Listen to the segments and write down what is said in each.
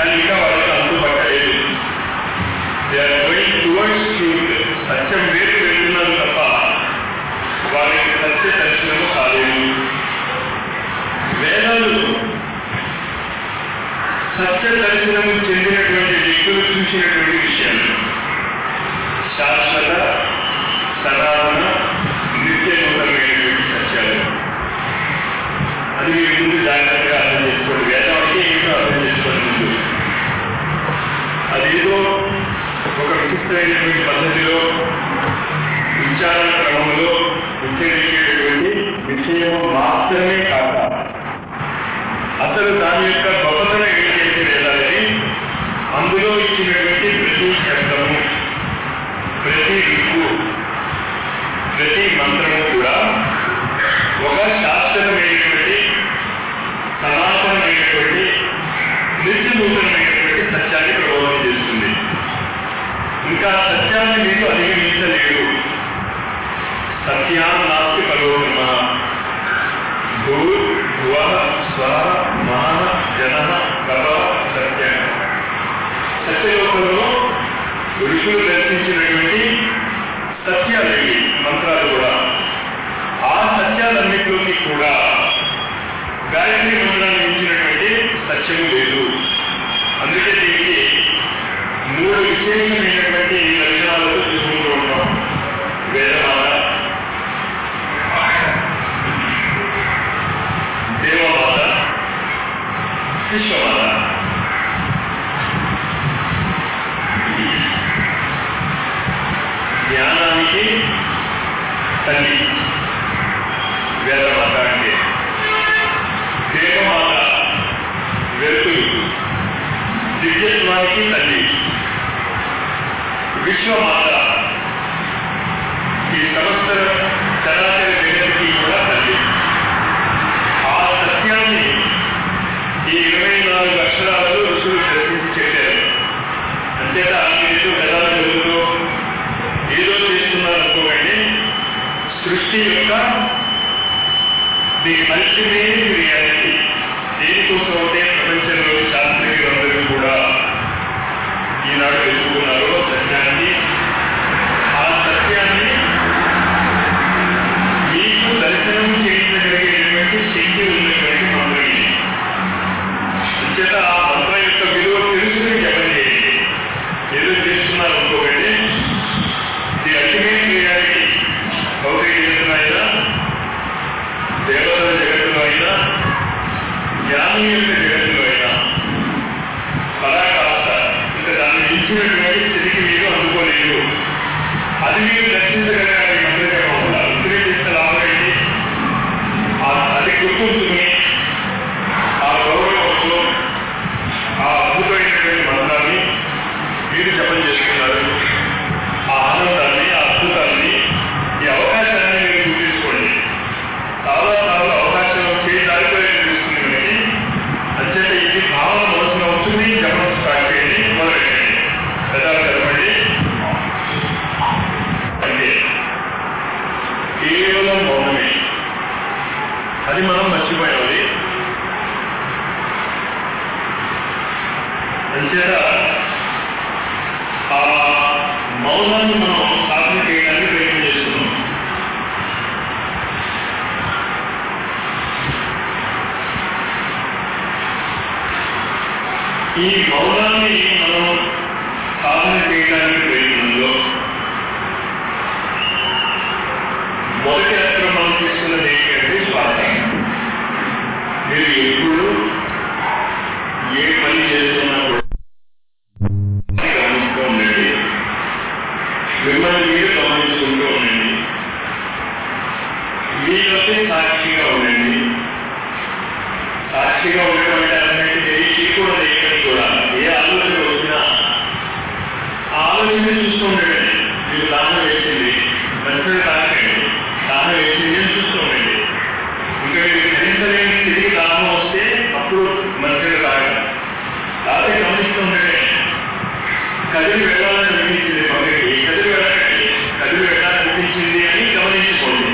కానీ ఇంకా వాళ్ళకి అందుపట్టలేదు they are going towards truth సత్యం వేరు వెళ్తున్నారు తప్ప వాళ్ళకి సత్య దర్శనము కాలేదు వేదాలు సత్య దర్శనము చెందినటువంటి వ్యక్తులు చూసినటువంటి విషయాలు శాశ్వత సనాతన నిత్య నూతనమైనటువంటి సత్యాలు అది మీరు ముందు జాగ్రత్తగా అర్థం చేసుకోండి వేదం అంటే ఏంటో అర్థం చేసుకోండి ముందు అదేదో ఒక విశిష్టమైనటువంటి పద్ధతిలో విచారణ క్రమంలో ఉచ్చరించేటటువంటి విషయం మాత్రమే కాక అసలు దాని యొక్క గొప్పతనం ఏంటంటే వేదాలని అందులో ఇచ్చినటువంటి ప్రతి శబ్దము ప్రతి దిక్కు ప్రతి మంత్రము కూడా ఒక శాశ్వతమైనటువంటి సనాతనమైనటువంటి నిత్య నూతనమైనటువంటి సత్యాన్ని ప్రభావం చేస్తుంది ఇంకా సత్యాన్ని మీరు అధిగమించలేరు సత్యాన్ని నాస్తి కరోగమ భూ భువ స్వ మాన జన కవ సత్య సత్యలోకంలో ఋషులు దర్శించినటువంటి సత్యాలు ఇవి, మంత్రాలు కూడా ఆ సత్యాలన్నింటిలోకి కూడా గాయత్రి మంత్రాన్ని ఇచ్చినటువంటి సత్యము లేదు అందుకే దీనికి మూడు విశేషమైనటువంటి లక్షణాలతో చూసుకుంటూ ఉంటాం వేదమాల దేవమాల విశ్వమాల జ్ఞానానికి తల్లి వేదమాత అంటే దేవమాత వెలుతురు దివ్యత్వానికి తల్లి విశ్వమాత ఈ సమస్త చరాచర జగత్తుకి కూడా తల్లి ఆ సత్యాన్ని ఈ ఇరవై నాలుగు అక్షరాలలో ఋషులు దర్శించి చెప్పారు అంతేత మీరు గదాలు చదువుతూ ఏదో చేస్తున్నారు అనుకోకండి సృష్టి యొక్క ది అల్టిమేట్ రియాలిటీ దేనికోసం అయితే ప్రపంచంలో శాస్త్రజ్ఞులందరూ కూడా ఈనాడు వెతుకున్నారో సత్యాన్ని ఆ సత్యాన్ని మీకు దర్శనం చేయించగలిగేటువంటి శక్తి ఉన్నటువంటి మంత్రం ఇది అంచేత ఆ మంత్రం యొక్క విలువ తెలుసుకుని జపం చేయండి ఏదో చేస్తున్నారు అనుకోకండి ది అల్టిమేట్ రియాలిటీ భౌతిక జగత్తులో అయినా దేవతల జగత్తులో అయినా జ్ఞానం యొక్క జగత్తులో అయినా పరాకాష్ట ఇంకా దాన్ని మించినటువంటి స్థితికి మీరు అందుకోలేదు అది మీరు దర్శించగలగాలి మంత్రజపం వల్ల ఉత్తరే చేస్తే లాభం ఏంటి ఆ- అది గుర్తుంచుకుని ఆ గౌరవంతో ఆ అద్భుతమైనటువంటి మంత్రాన్ని మీరు జపం చేస్తున్నారు ఆ ఆనందాన్ని ఆ అద్భుతాన్ని ఈ అవకాశాన్ని మీరు చూపించుకోండి చాలా చాలా అవకాశం వచ్చి దారిపోయేది తెలుస్తుంది మనకి అంచేత ఇది భావన మనసులో ఉంటుంది జపం స్టార్ట్ చేయండి మొదలెట్టండి పెదాలు కలపండి అంటే కేవలం మౌనమే అది మనం మర్చిపోయాలి అంచేత ఆ మౌనాన్ని మనం సాధన చేయడానికి ప్రయత్నం చేస్తున్నాం ఈ మౌనాన్ని మనం సాధన చేయడానికి ప్రయత్నంలో మొదటి అస్త్రం మనం తీసుకున్నది ఏంటంటే శ్వాస మీరు ఎప్పుడు ఏ పని చేస్తున్నా కూడా గమనిస్తూ ఉండండి మిమ్మల్ని మీరు గమనించుకుంటూ ఉండండి మీలోకి సాక్షిగా ఉండండి సాక్షిగా ఉండడం అంటే అర్థమైతే చేయకూడదు ఏమని కూడా ఏ ఆలోచన వచ్చినా ఆ ఆలోచన చూస్తూ ఉండండి మీరు దాహం వేసింది మంచిది తాకండి దాహం వేసింది అని చూస్తూ ఉండండి ఇంకా మీరు భరించలేని స్థితికి దాహం వస్తే అప్పుడు మంచిగా తాగండి తాగే గమనిస్తూ ఉండండి కదిలి వెళ్ళాలని అనిపించింది పక్కకి కదిలి వెళ్ళకండి కదిలి వెళ్ళాలనిపించింది అని గమనించుకోండి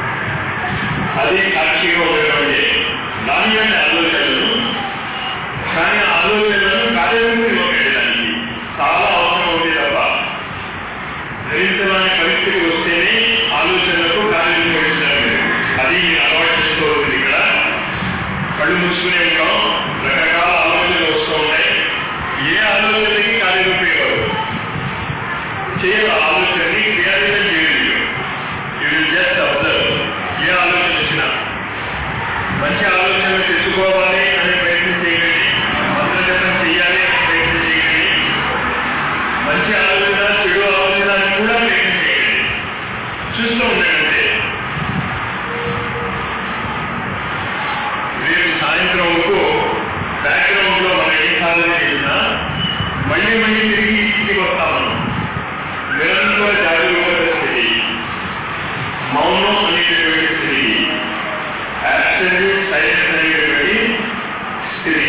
అది సాక్షిగా ఉండడం అంటే దాని యొక్క ఆలోచనలు కానీ ఆలోచనలను కార్యరూపం ఇవ్వబెట్టడానికి చాలా అవసరం ఉంది తప్ప ధరించడానికి పరిస్థితి వస్తేనే ఆలోచనలకు కార్యరూపం ఇస్తారు అది మీరు అలవాటు చేసుకోవాలి ఇక్కడ కళ్ళు మూసుకునే ఉంటాం రకరకాల ఆలోచనలు వస్తూ ఉంటాయి ఏ ఆలోచనకి కార్యరూపం ఇవ్వరు చేయరు ఆలోచనని క్రియాశీలం చేయలేదు యూ విల్ జస్ట్ అబ్జర్వ్ ఏ ఆలోచన వచ్చినా మంచి ఆలోచనలు తెచ్చుకోవాలి అనే ప్రయత్నం చేయండి మంత్రజపం చేయాలి అనే ప్రయత్నం చేయండి మంచి ఆలోచన చెడు ఆలోచన అని కూడా ప్రయత్నం చేయండి చూస్తూ ఉండండి రేపు సాయంత్రం వరకు బ్యాక్గ్రౌండ్ లో మనం ఏ సాధన చేసినా మళ్ళీ మళ్ళీ తిరిగి ఈ స్థితికి వస్తాం మనం నిరంతర జాగరూకత స్థితి మౌనం అనేటటువంటి స్థితి యాబ్సల్యూట్ సైలెన్స్ అనేటటువంటి స్థితి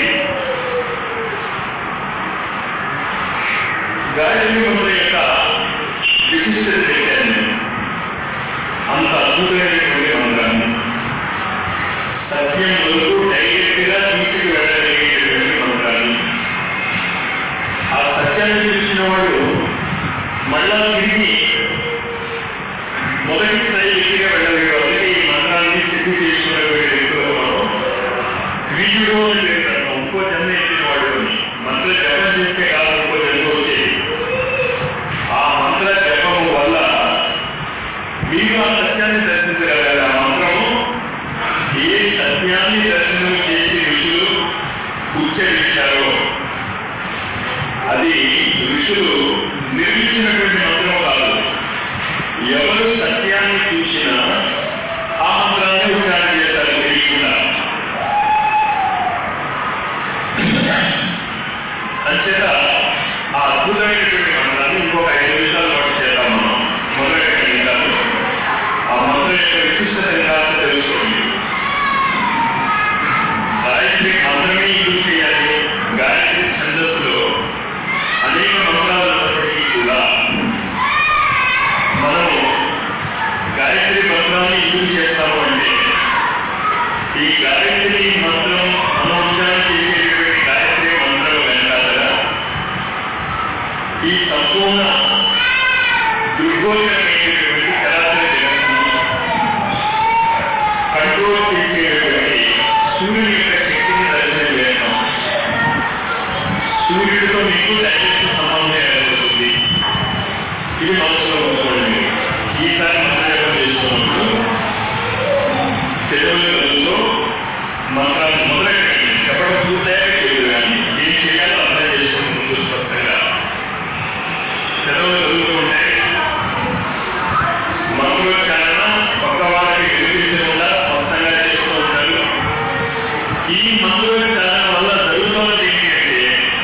గాయత్రి మంత్రం యొక్క విశిష్టత పెట్టాను నేను. అంత అద్భుతమైనటువంటి మంత్రాన్ని సత్యం వరకు డైరెక్ట్ గా తీసుకు వెళ్ళగలిగేటటువంటి మంత్రాన్ని ఆ సత్యాన్ని చూసిన వాడు మళ్ళా తిరిగి మొదటి స్థాయి వ్యక్తిగా వెళ్ళగలిగే వాళ్ళకి ఈ మంత్రాన్ని సిద్ధి చేసుకునేటువంటి వ్యక్తులు మనం వీయుడు అని చెప్తారు ఇంకో జన్మ ఎత్తిన వాడు అని మంత్ర జపం చేస్తే కాదు ఇంకో జన్మ వచ్చేది ఆ మంత్ర జపం వల్ల మీరు ఆ సత్యాన్ని దర్శించగలగాలి ఆ మంత్రము ఏ సత్యాన్ని దర్శనం చేసి ఋషులు ఉచ్చరించారో అది ఋషులు నిర్మించినటువంటి మంత్రం కాదు ఎవరు సత్యాన్ని చూసినా ఆ మంత్రాన్ని ఉచ్చారణ చేస్తారు తెలియకుండా అంచేత ఆ అద్భుతమైనటువంటి మంత్రాన్ని ఇంకొక ఐదు నిమిషాలు పాటు చేద్దాం మనం మొదటి ఐదు నిమిషాలు ఆ మంత్రం యొక్క విశిష్టత కాస్త తెలుసుకోండి గాయత్రి మంత్రమే యూజ్ చేయాలి గాయత్రి ఛందస్సులో అనేక మంత్రాలు ఉన్నప్పటికీ కూడా మనము గాయత్రి మంత్రాన్ని యూజ్ చేస్తాము అంటే ఈ గాయత్రి మంత్రం మనోజ్ఞానం చేసేటువంటి గాయత్రి మంత్రం వెంటాడగా ఈ సంపూర్ణ దుర్గోచరమైనటువంటి చరాచర జగత్తును కంట్రోల్ చేసేటువంటి సూర్యుని యొక్క శక్తిని దర్శనం చేస్తాం సూర్యుడితో మీకు డైరెక్ట్ సంబంధం ఏర్పడుతుంది ఇది మనసులో ఉంచుకోండి ఈసారి మంత్రజపం చేస్తున్నప్పుడు తెలుగు రోజుల్లో మంత్రాన్ని మొదలెట్టండి చెప్పడం పూర్తయ్యాక చేయదు కానీ ఏం చేయాలో అర్థం చేసుకుని ముందు స్పష్టంగా సెలవులు చదువుతూ ఉంటే మంత్రోచ్చారణ పక్క వాళ్ళకి వినిపించకుండా స్పష్టంగా చేస్తూ ఉంటారు ఈ మంత్రోచ్చారణ వల్ల జరుగుతున్నది ఏంటి అంటే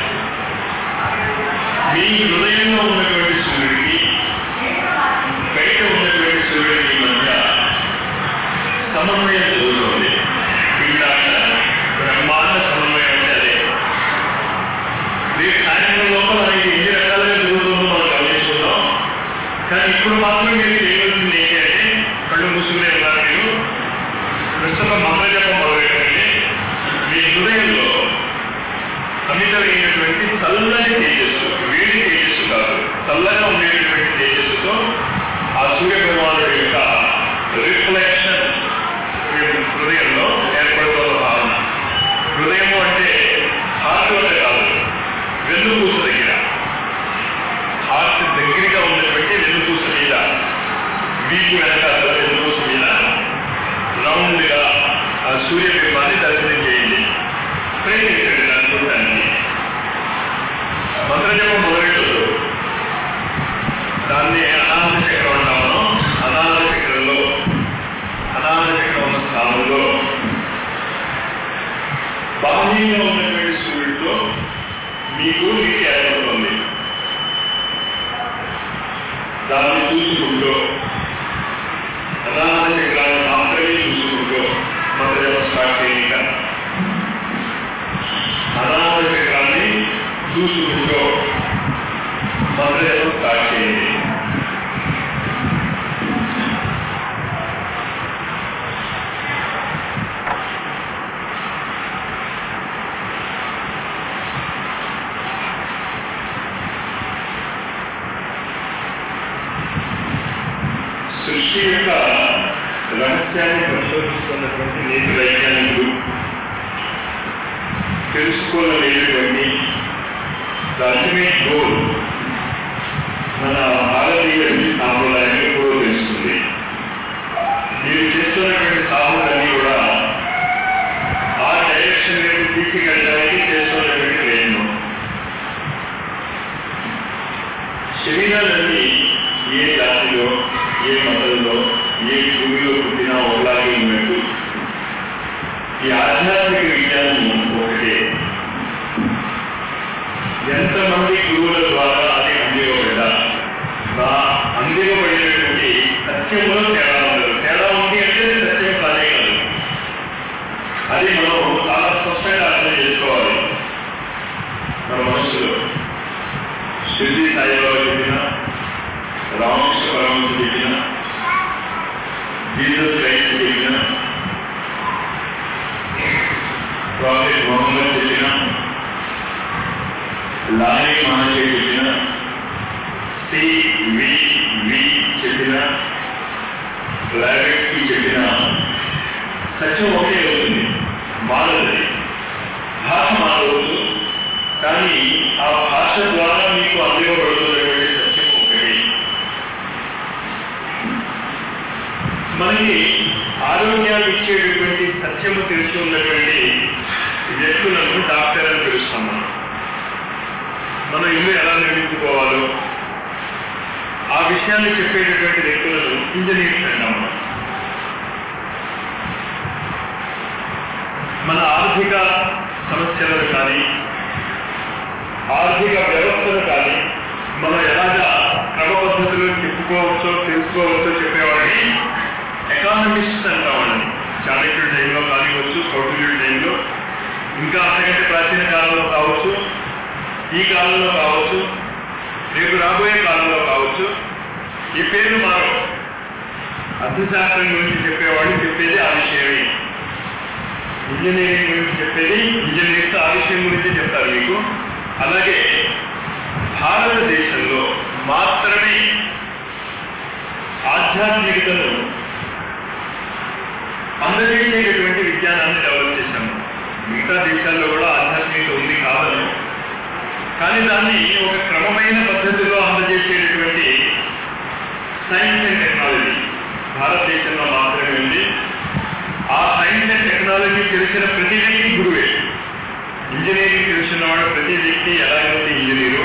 మీ హృదయంలో ఉన్నటువంటి సూర్యుడికి బయట ఉన్నటువంటి సూర్యుడికి మధ్య సమన్వయం జరుగుతుంది ఇందాక బ్రహ్మాండ సమన్వయం అంటే అదే రేపు సాయంత్రం లోపల ఇది ఎన్ని రకాలుగా జరుగుతుందో మనం గమనించుకుందాం కానీ ఇప్పుడు మాత్రం మీరు చేయవలసింది ఏంటి అంటే కళ్ళు మూసుకునే ఉన్నారు మీరు ప్రస్తుతం మంత్రజపం మొదలెట్టండి మీ హృదయంలో అమితమైనటువంటి చల్లని తేజస్సు వేడి తేజస్సు కాదు చల్లగా ఉండేటటువంటి తేజస్సుతో ఆ సూర్య భగవానుడి యొక్క రిఫ్లెక్షన్ మీ హృదయంలో ఏర్పడుతున్న భావన హృదయము అంటే హార్ట్ వల్ల కాదు వెన్నుపూస దగ్గర హార్ట్ దగ్గరగా ఉన్నటువంటి వెన్నుపూస మీద వీపు వెనకాల వెన్నుపూస మీద రౌండ్ గా ఆ సూర్యబింబాన్ని దర్శనం చేయండి ప్రయత్నించండి దాన్ని చూడటానికి మంత్రజపం మొదలెట్టదు దాన్ని అనాథ చక్రం అంటాం మనం అనాథ చక్రంలో అనాథ చక్రం ఉన్న స్థానంలో బాహ్యంగా ఉన్నటువంటి సూర్యుడితో మీకు నీటి ఏర్పడుతుంది దాన్ని చూసుకుంటూ అనాథ చక్రాన్ని మాత్రమే చూసుకుంటూ మంత్రజపం స్టార్ట్ చేయక అనాథ చక్రాన్ని చూసుకుంటూ మంత్రజపం స్టార్ట్ చేయండి తెలుసుకోలేనటువంటి అల్టిమేట్ గోల్ మన భారతీయ సాంప్రదాయాన్ని కూడా తెలుస్తుంది మీరు చేస్తున్నటువంటి సాధనలన్నీ కూడా ఆ డైరెక్షన్ వైపు తీసుకెళ్ళడానికి చేస్తున్నటువంటి ప్రయత్నం శరీరాలన్నీ ఏ జాతిలో ఏ మతంలో ఏ భూమిలో పుట్టినా ఒకలాగే ఉన్నట్టు ఈ ఆధ్యాత్మిక విజ్ఞానం ఒకటే ఎంతమంది గురువుల ద్వారా అది అందివ్వబడ్డా ఆ అందివ్వబడినటువంటి సత్యంలో తేడా ఉండదు తేడా ఉంది అంటే అది సత్యం కాదే కాదు అది మనం చాలా స్పష్టంగా అర్థం చేసుకోవాలి మన మనసులో శిర్డి సాయిబాబా చెప్పిన రామకృష్ణ పరమహంస చెప్పిన జీసస్ క్రైస్ట్ చెప్పిన ప్రాఫెట్ మొహమ్మద్ చెప్పిన లారీ మహర్షి చెప్పిన సి వి వి చెప్పిన బ్లాగెట్కి చెప్పిన సత్యం ఒకే అవుతుంది మారదు భాష మారవచ్చు కానీ ఆ భాష ద్వారా మీకు అందివ్వబడుతున్నటువంటి సత్యం ఒకటి మనకి ఆరోగ్యాన్ని ఇచ్చేటటువంటి సత్యము తెలిసి ఉన్నటువంటి వ్యక్తులను డాక్టర్ అని పిలుస్తాం మనం మనం ఇల్లు ఎలా నిర్మించుకోవాలో ఆ విషయాన్ని చెప్పేటటువంటి వ్యక్తులను ఇంజనీర్స్ అంటాం మనం మన ఆర్థిక సమస్యలను కానీ ఆర్థిక వ్యవస్థను కానీ మనం ఎలాగా క్రమ పద్ధతులు చెప్పుకోవచ్చో తెలుసుకోవచ్చో చెప్పేవాడిని ఎకానమిస్ట్ అంటాం వాళ్ళని చాణక్యుడి టైంలో కానివచ్చు కౌటిల్యుడి టైంలో ఇంకా అంతకంటే ప్రాచీన కాలంలో కావచ్చు ఈ కాలంలో కావచ్చు రేపు రాబోయే కాలంలో కావచ్చు ఈ పేర్లు మారు అర్థశాస్త్రం గురించి చెప్పేవాడు చెప్పేది ఆ విషయమే ఇంజనీరింగ్ గురించి చెప్పేది ఇంజనీర్స్ ఆ విషయం గురించి చెప్తారు మీకు అలాగే భారతదేశంలో మాత్రమే ఆధ్యాత్మికతను అందజేసేటటువంటి విజ్ఞానాన్ని డెవలప్ చేశాము మిగతా దేశాల్లో కూడా ఆధ్యాత్మికత ఉంది కాదని కానీ దాన్ని ఒక క్రమమైన పద్ధతిలో అందజేసేటటువంటి సైన్స్ అండ్ టెక్నాలజీ భారతదేశంలో మాత్రమే ఉంది ఆ సైన్స్ అండ్ టెక్నాలజీ తెలిసిన ప్రతి వ్యక్తి గురువే ఇంజనీరింగ్ తెలిసిన వాడు ప్రతి వ్యక్తి ఎలాగైతే ఇంజనీరు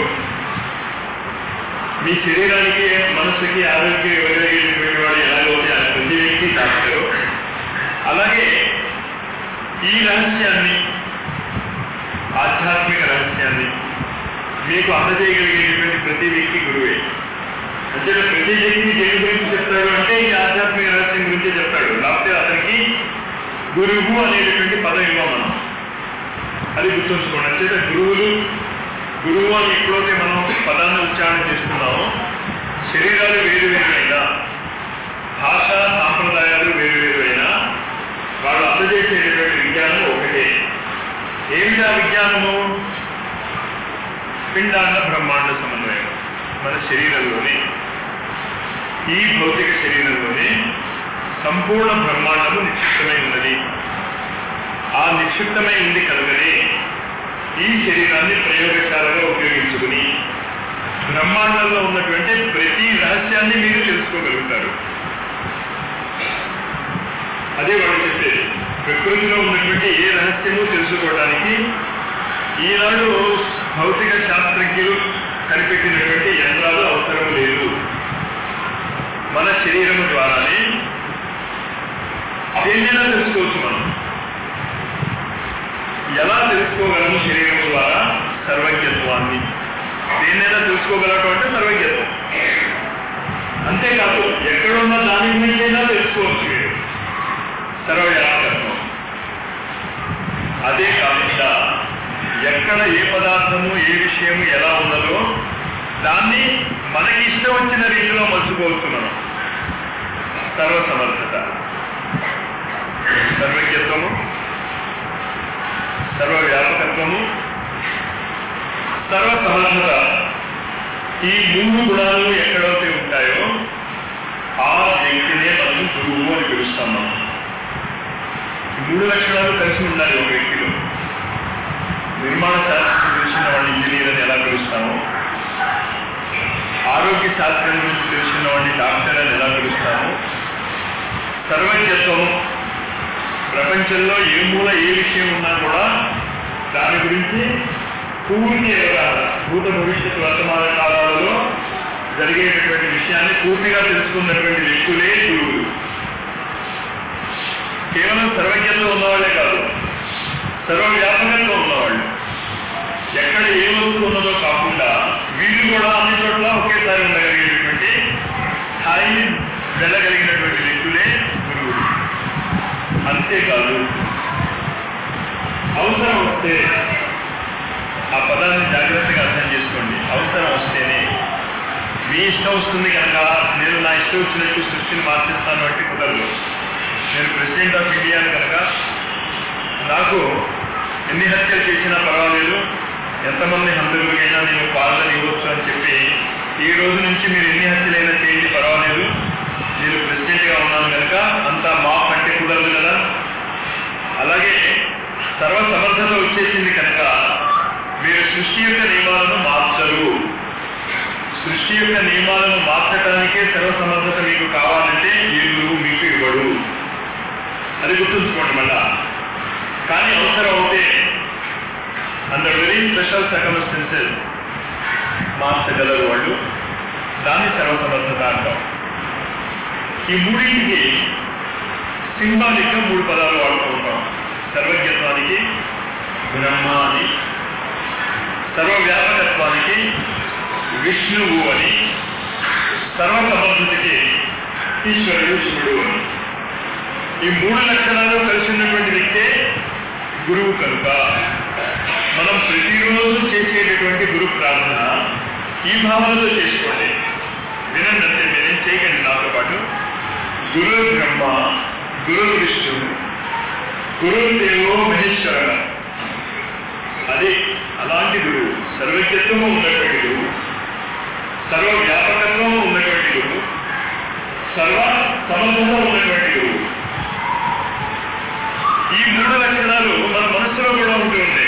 మీ శరీరానికి మనసుకి ఆరోగ్యం ఇవ్వగలిగేటువంటి వాడు ఎలాగైతే ఆ ప్రతి వ్యక్తి డాక్టరు అలాగే ఈ రహస్యాన్ని ఆధ్యాత్మిక రహస్యాన్ని మీకు అందజేయగలిగేటువంటి ప్రతి వ్యక్తి గురువే అంటే ప్రతి వ్యక్తి దేని గురించి చెప్తాడు అంటే ఈ ఆధ్యాత్మిక రహస్యం గురించి చెప్తాడు లేకపోతే అతనికి గురువు అనేటటువంటి పదం ఇవ్వం మనం అది గుర్తుంచుకోండి అంటే గురువులు గురువు అని ఎప్పుడైతే మనం పదాన్ని ఉచ్చారణ చేస్తున్నామో శరీరాలు వేరు వేరువైనా భాష సాంప్రదాయాలు వేరు వేరువైనా వాళ్ళు అందజేసేటటువంటి విజ్ఞానం ఒకటే ఏమిటి ఆ విజ్ఞానము పిండాండ బ్రహ్మాండ సమన్వయం మన శరీరంలోనే ఈ భౌతిక శరీరంలోనే సంపూర్ణ బ్రహ్మాండము నిక్షిప్తమై ఉన్నది ఆ నిక్షిప్తమై ఉంది కనుకనే ఈ శరీరాన్ని ప్రయోగశాలగా ఉపయోగించుకుని బ్రహ్మాండంలో ఉన్నటువంటి ప్రతి రహస్యాన్ని మీరు తెలుసుకోగలుగుతారు అదే వాళ్ళు చెప్పేది ప్రకృతిలో ఉన్నటువంటి ఏ రహస్యము తెలుసుకోవడానికి ఈనాడు భౌతిక శాస్త్రజ్ఞులు కనిపెట్టినటువంటి యంత్రాలు అవసరం లేదు మన శరీరము ద్వారానే దేన్నైనా తెలుసుకోవచ్చు మనం ఎలా తెలుసుకోగలము శరీరం ద్వారా సర్వజ్ఞత్వాన్ని దేన్నైనా తెలుసుకోగలటం అంటే సర్వజ్ఞత్వం అంతేకాదు ఎక్కడున్న దాని గురించైనా తెలుసుకోవచ్చు మీరు సర్వవ్యాపకత్వం అదే కాకుండా ఎక్కడ ఏ పదార్థము ఏ విషయము ఎలా ఉన్నదో దాన్ని మనకి ఇష్టం వచ్చిన రీతిలో మలుచుకోవచ్చు మనం సర్వసమర్థత సర్వజ్ఞత్వము సర్వవ్యాపకత్వము సర్వసమర్థత ఈ మూడు గుణాలు ఎక్కడైతే ఉంటాయో ఆ వ్యక్తినే మనం గురువు అని పిలుస్తాం మనం ఈ మూడు లక్షణాలు కలిసి ఉండాలి ఒక వ్యక్తిలో నిర్మాణ శాస్త్రం తెలిసిన వాడిని ఇంజనీర్ అని ఎలా పిలుస్తాము ఆరోగ్య శాస్త్రం గురించి తెలిసిన వాడిని డాక్టర్ అని ఎలా పిలుస్తాము సర్వజ్ఞత్వం ప్రపంచంలో ఏ మూల ఏ విషయం ఉన్నా కూడా దాని గురించి పూర్తి అవగాహన భూత భవిష్యత్తు వర్తమాన కాలాలలో జరిగేటటువంటి విషయాన్ని పూర్తిగా తెలుసుకున్నటువంటి వ్యక్తులే గురువులు కేవలం సర్వజ్ఞతలో ఉన్నవాళ్లే కాదు సర్వవ్యాపకంగా ఉన్నవాళ్ళు ఎక్కడ ఏ వస్తువు ఉన్నదో కాకుండా వీళ్ళు కూడా అన్ని చోట్ల ఒకేసారి ఉండగలిగేటటువంటి స్థాయి వెళ్ళగలిగినటువంటి వ్యక్తులే గురువులు అంతేకాదు అవసరం వస్తే ఆ పదాన్ని జాగ్రత్తగా అర్థం చేసుకోండి అవసరం వస్తేనే మీ ఇష్టం వస్తుంది కనుక నేను నా ఇష్టం వచ్చినట్టు సృష్టిని మార్చేస్తాను అంటే కుదరదు నేను ప్రెసిడెంట్ ఆఫ్ ఇండియా కనుక నాకు ఎన్ని హత్యలు చేసినా పర్వాలేదు ఎంతమంది హంతకులకైనా నేను పాలన ఇవ్వచ్చు అని చెప్పి ఈ రోజు నుంచి మీరు ఎన్ని హత్యలైనా చేయండి పర్వాలేదు నేను ప్రెసిడెంట్ గా ఉన్నాను కనుక అంతా మాఫ్ అంటే కుదరదు కదా అలాగే సర్వ సమర్థత వచ్చేసింది కనుక మీరు సృష్టి యొక్క నియమాలను మార్చరు సృష్టి యొక్క నియమాలను మార్చడానికే సర్వ సమర్థత మీకు కావాలంటే ఈ గురువు మీకు ఇవ్వడు అది గుర్తుంచుకోండి మళ్ళా కానీ అవసరం అవుతే అండర్ వెరీ స్పెషల్ సర్కమస్టెన్సెస్ మార్చగలరు వాళ్ళు దాన్ని సర్వసమర్థత అంటాం ఈ మూడింటికి సింబాలిక్ గా మూడు పదాలు వాడుతూ ఉంటాం సర్వజ్ఞత్వానికి బ్రహ్మ అని సర్వవ్యాపకత్వానికి విష్ణువు అని సర్వసమర్థతకి ఈశ్వరుడు శివుడు అని ఈ మూడు లక్షణాలు కలిసి ఉన్నటువంటి వ్యక్తే గురువు కనుక మనం ప్రతిరోజు చేసేటటువంటి గురు ప్రార్థన ఈ భావనతో చేసుకోండి వినండి అంతే మీరేం చేయకండి నాతో పాటు గురు బ్రహ్మ గురు విష్ణు గురు దేవో మహేశ్వర అది అలాంటి గురువు సర్వజ్ఞత్వము ఉన్నటువంటి గురువు సర్వ వ్యాపకత్వము ఉన్నటువంటి గురువు సర్వ సమర్థత ఉన్నటువంటి గురువు ఈ మూడు లక్షణాలు మన మనసులో కూడా ఉంటూ ఉంటాయి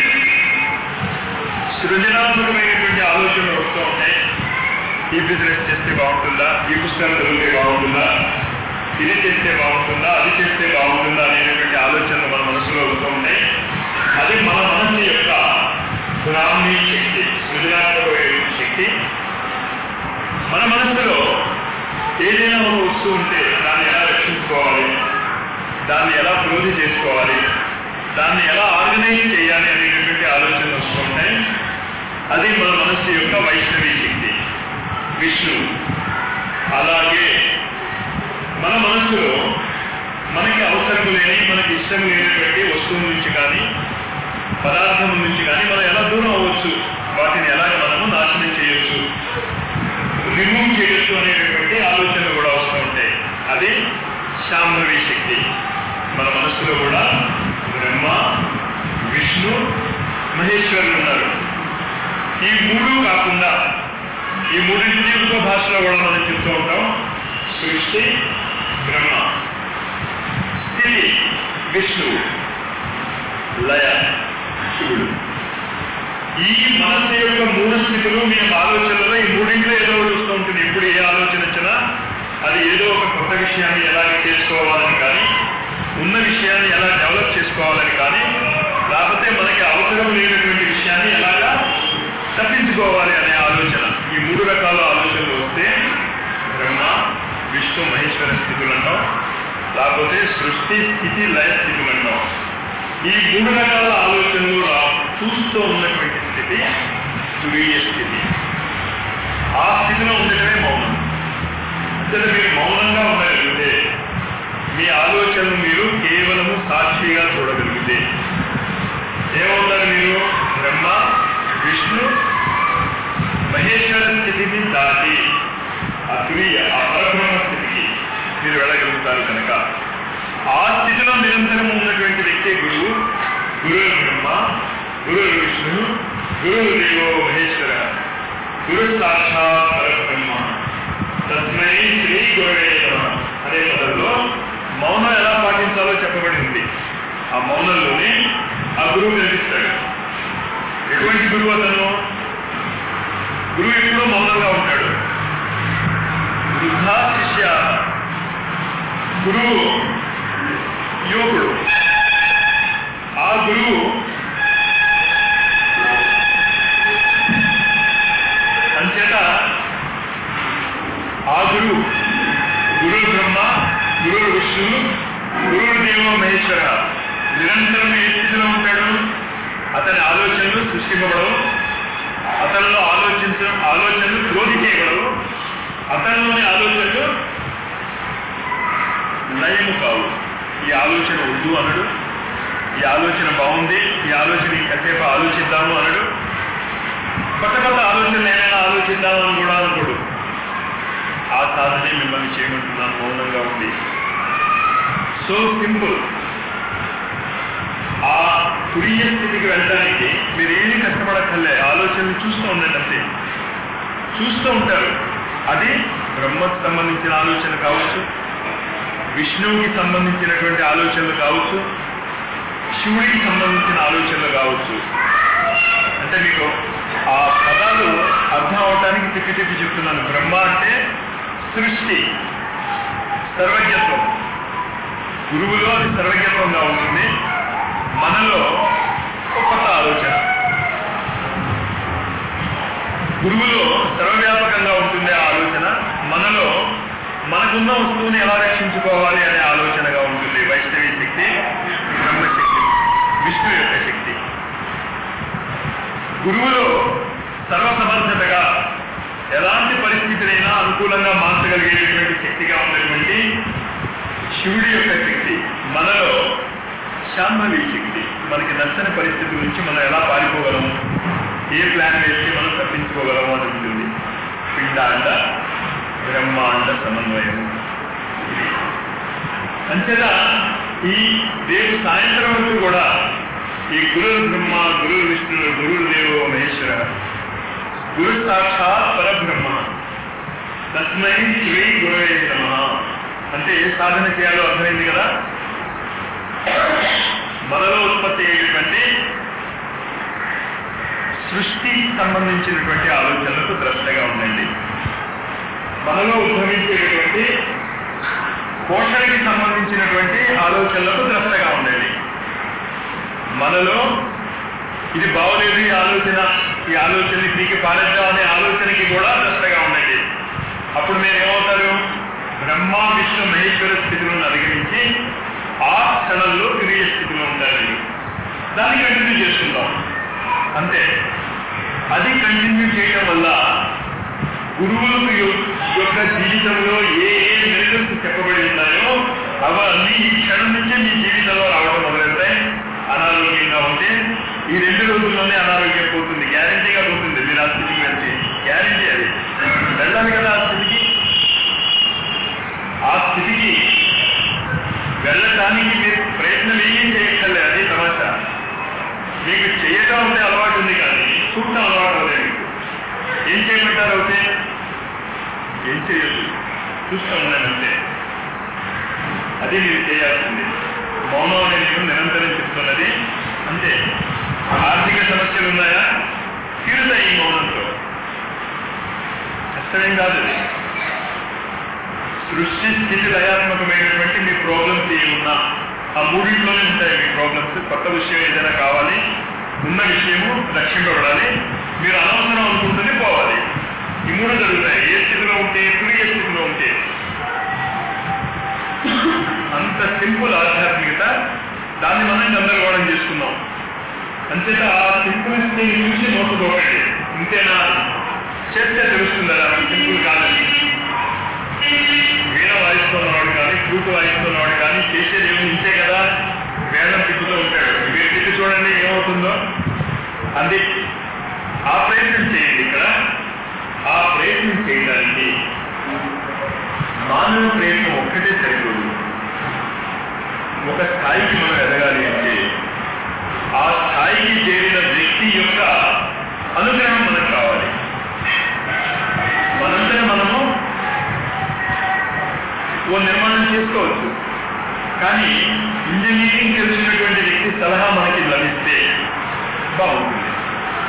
సృజనాత్మకమైనటువంటి ఆలోచనలు వస్తూ ఉంటాయి ఈ బిజినెస్ చేస్తే బాగుంటుందా ఈ పుస్తకం చదివితే బాగుంటుందా ఇది చేస్తే బాగుంటుందా అది చేస్తే బాగుంటుందా అనేటువంటి ఆలోచనలు మన మనసులో వస్తూ ఉంటాయి అది మన మనసు యొక్క బ్రాహ్మీ శక్తి సృజనాత్మకమైన శక్తి మన మనసులో ఏదైనా ఒక వస్తువు ఉంటే దాన్ని ఎలా రక్షించుకోవాలి దాన్ని ఎలా పురోధి చేసుకోవాలి దాన్ని ఎలా ఆర్గనైజ్ చేయాలి అనేటటువంటి ఆలోచనలు వస్తూ ఉంటాయి అది మన మనస్సు యొక్క వైష్ణవి శక్తి విష్ణు అలాగే మన మనస్సులో మనకి అవసరం లేని మనకి ఇష్టం లేనటువంటి వస్తువు నుంచి కానీ పదార్థం నుంచి కానీ మనం ఎలా దూరం అవ్వచ్చు వాటిని ఎలాగ మనము నాశనం చేయొచ్చు రిమూవ్ చేయొచ్చు అనేటటువంటి ఆలోచనలు కూడా వస్తూ ఉంటాయి అది శాంభవి శక్తి మన మనస్సులో కూడా బ్రహ్మ విష్ణు మహేశ్వరులు ఉన్నారు ఈ మూడు కాకుండా ఈ మూడింటిని ఇంకో భాషలో కూడా మనం చెప్తూ ఉంటాం సృష్టి బ్రహ్మ స్థితి విష్ణువు లయ శివుడు ఈ మనస్సు యొక్క మూడు స్థితులు మీ ఆలోచనలో ఈ మూడింట్లో ఏదో ఒకటి వస్తూ ఉంటుంది ఇప్పుడు ఏ ఆలోచన వచ్చినా అది ఏదో ఒక కొత్త విషయాన్ని ఎలాగ చేసుకోవాలని కానీ ఉన్న విషయాన్ని ఎలా డెవలప్ చేసుకోవాలని కానీ లేకపోతే మనకి అవసరం లేనటువంటి విషయాన్ని ఎలాగా తప్పించుకోవాలి అనే ఆలోచన ఈ మూడు రకాల ఆలోచనలు వస్తే బ్రహ్మ విష్ణు మహేశ్వర స్థితులు అంటాం లేకపోతే సృష్టి స్థితి లయ స్థితులు అంటాం ఈ మూడు రకాల ఆలోచనలు రా- చూస్తూ ఉన్నటువంటి స్థితి తురీయ స్థితి ఆ స్థితిలో ఉండటమే మౌనం అంటే మీరు మౌనంగా ఉండగలిగితే మీ ఆలోచనలు మీరు కేవలము సాక్షిగా చూడగలిగితే ఏమవుతారు మీరు బ్రహ్మ విష్ణు మహేశ్వర స్థితిని దాటి ఆ తురీయ ఆ పరబ్రహ్మ స్థితికి మీరు వెళ్ళగలుగుతారు కనుక ఆ స్థితిలో నిరంతరం ఉన్నటువంటి వ్యక్తి గురువు గురు బ్రహ్మ గురు విష్ణు గురు దేవో మహేశ్వర గురు సాక్షాత్ పరబ్రహ్మ తస్మై శ్రీ గురువే నమః అనే పదంలో మౌనం ఎలా పాటించాలో చెప్పబడి ఉంది ఆ మౌనంలోనే ఆ గురువు కనిపిస్తాడు ఎటువంటి గురువు అతను గురువు ఎప్పుడూ మౌనంగా ఉంటాడు వృద్ధా శిష్య గురువు యువకుడు ఆ గురువు అంచేత ఆ గురువు గురు బ్రహ్మ గురు విష్ణు గురు దేవ మహేశ్వర నిరంతరం ఏ స్థితిలో ఉంటాడు అతని ఆలోచనలు సృష్టింపబడవు అతనిలో ఆలోచించడం ఆలోచనలు క్రోధి చేయబడవు అతనిలోని ఆలోచనలు లయము కావు ఈ ఆలోచన వద్దు అనడు ఈ ఆలోచన బాగుంది ఈ ఆలోచన ఇంకాసేపు ఆలోచిద్దాము అనడు కొత్త కొత్త ఆలోచనలు ఏమైనా ఆలోచిద్దాము అని కూడా అనుకోడు ఆ సాధనే మిమ్మల్ని చేయమంటున్నాను మౌనంగా ఉంది సో సింపుల్ ఆ తురియ స్థితికి వెళ్ళడానికి మీరు ఏమీ కష్టపడక్కర్లే ఆలోచనలు చూస్తూ ఉండండి అంతే చూస్తూ ఉంటారు అది బ్రహ్మకు సంబంధించిన ఆలోచన కావచ్చు విష్ణువుకి సంబంధించినటువంటి ఆలోచనలు కావచ్చు శివుడికి సంబంధించిన ఆలోచనలు కావచ్చు అంటే మీకు ఆ పదాలు అర్థం అవటానికి తిప్పి తిప్పి చెప్తున్నాను బ్రహ్మ అంటే సృష్టి సర్వజ్ఞత్వం గురువులో అది సర్వజ్ఞత్వంగా ఉంటుంది మనలో ఒక కొత్త ఆలోచన గురువులో సర్వవ్యాపకంగా ఉంటుంది ఆ ఆలోచన మనలో మనకున్న వస్తువుని ఎలా రక్షించుకోవాలి అనే ఆలోచనగా ఉంటుంది వైష్ణవి శక్తి బ్రహ్మశక్తి విష్ణు యొక్క శక్తి గురువులో సర్వసమర్థతగా ఎలాంటి పరిస్థితులైనా అనుకూలంగా మార్చగలిగేటటువంటి శక్తిగా ఉన్నటువంటి శివుడి యొక్క శక్తి మనలో శాంభవి శక్తి మనకి నచ్చని పరిస్థితి నుంచి మనం ఎలా పారిపోగలము ఏ ప్లాన్ వేసి మనం తప్పించుకోగలము అని ఉంటుంది పిండాండ బ్రహ్మాండ సమన్వయం అంతేనా ఈ రేపు సాయంత్రం వరకు కూడా ఈ గురు బ్రహ్మ గురు విష్ణు గురు దేవో మహేశ్వర గురు సాక్షాత్ పరబ్రహ్మ తస్మై శ్రీ గురవే నమ అంటే ఏ సాధన చేయాలో అర్థమైంది కదా మనలో ఉత్పత్తి అయ్యేటువంటి సృష్టికి సంబంధించినటువంటి ఆలోచనలకు ద్రష్టగా ఉండండి మనలో ఉద్భవించేటటువంటి పోషణకి సంబంధించినటువంటి ఆలోచనలకు ద్రష్టగా ఉండండి మనలో ఇది బాగోలేదు ఈ ఆలోచన ఈ ఆలోచనని పీకి పారేద్దాం అనే ఆలోచనకి కూడా ద్రష్టగా ఉండండి అప్పుడు మీరు ఏమవుతారు బ్రహ్మ విష్ణు మహేశ్వర స్థితులను అధిగమించి ఆ క్షణంలో క్రియ స్థితిలో ఉండాలి దాన్ని కంటిన్యూ చేసుకుందాం అంతే అది కంటిన్యూ చేయడం వల్ల గురువులకు యొ- యొక్క జీవితంలో ఏ ఏ మెరుగులు చెప్పబడి ఉన్నాయో అవన్నీ ఈ క్షణం నుంచే మీ జీవితంలో రావడం మొదలెడతాయి అనారోగ్యంగా ఉంటే ఈ రెండు రోజుల్లోనే అనారోగ్యం పోతుంది గ్యారంటీగా పోతుంది మీరు ఆ స్థితికి వెళ్తే గ్యారంటీ అది వెళ్ళాలి కదా ఆ స్థితికి ఆ స్థితికి వెళ్ళటానికి మీరు ప్రయత్నం ఏం చేయక్కర్లే అది తమాషా మీకు చేయటం అంటే అలవాటు ఉంది కానీ చూడటం అలవాటు అవ్వలేదు మీకు ఏం చేయమంటారు అవుతే ఏం చేయొద్దు చూస్తూ ఉండండి అంతే అది మీరు చేయాల్సింది మౌనం అనే నేను నిరంతరం చెప్తున్నది అంతే ఆర్థిక సమస్యలు ఉన్నాయా తీరుతాయి ఈ మౌనంతో కష్టమేం కాదు అది సృష్టి స్థితి లయాత్మకమైనటువంటి మీ ప్రాబ్లమ్స్ ఏమి ఉన్నా ఆ మూడింట్లోనే ఉంటాయి మీ ప్రాబ్లమ్స్ కొత్త విషయం ఏదైనా కావాలి ఉన్న విషయము రక్షింపబడాలి మీరు అనవసరం అనుకుంటూనే పోవాలి ఈ మూడు జరుగుతాయి ఏ స్థితిలో ఉంటే తురియ స్థితిలో ఉంటే అంత సింపుల్ ఆధ్యాత్మికత దాన్ని మనం గందరగోళం చేసుకున్నాం అంతేత ఆ సింపుల్ని చూసి మోసపోకండి ఇంతేనా చేస్తే తెలుస్తుంది అది సింపుల్ కాదని వీణ వాయిస్తున్నవాడు కానీ ఫ్లూట్ వాయిస్తున్నవాడు కానీ చేసేది ఏమి ఇంతే కదా వేదం తిప్పుతూ ఉంటాడు మీరు తిప్పి చూడండి ఏమవుతుందో అది ఆ ప్రయత్నం చేయండి ఇక్కడ ఆ ప్రయత్నం చేయడానికి మానవ ప్రయత్నం ఒక్కటే సరిపోదు ఒక స్థాయికి మనం ఎదగాలి అంటే ఆ స్థాయికి చేరిన వ్యక్తి యొక్క అనుగ్రహం మనకు కావాలి మనందరం మనము ఓ నిర్మాణం చేసుకోవచ్చు కానీ ఇంజనీరింగ్ తెలిసినటువంటి వ్యక్తి సలహా మనకి లభిస్తే బాగుంటుంది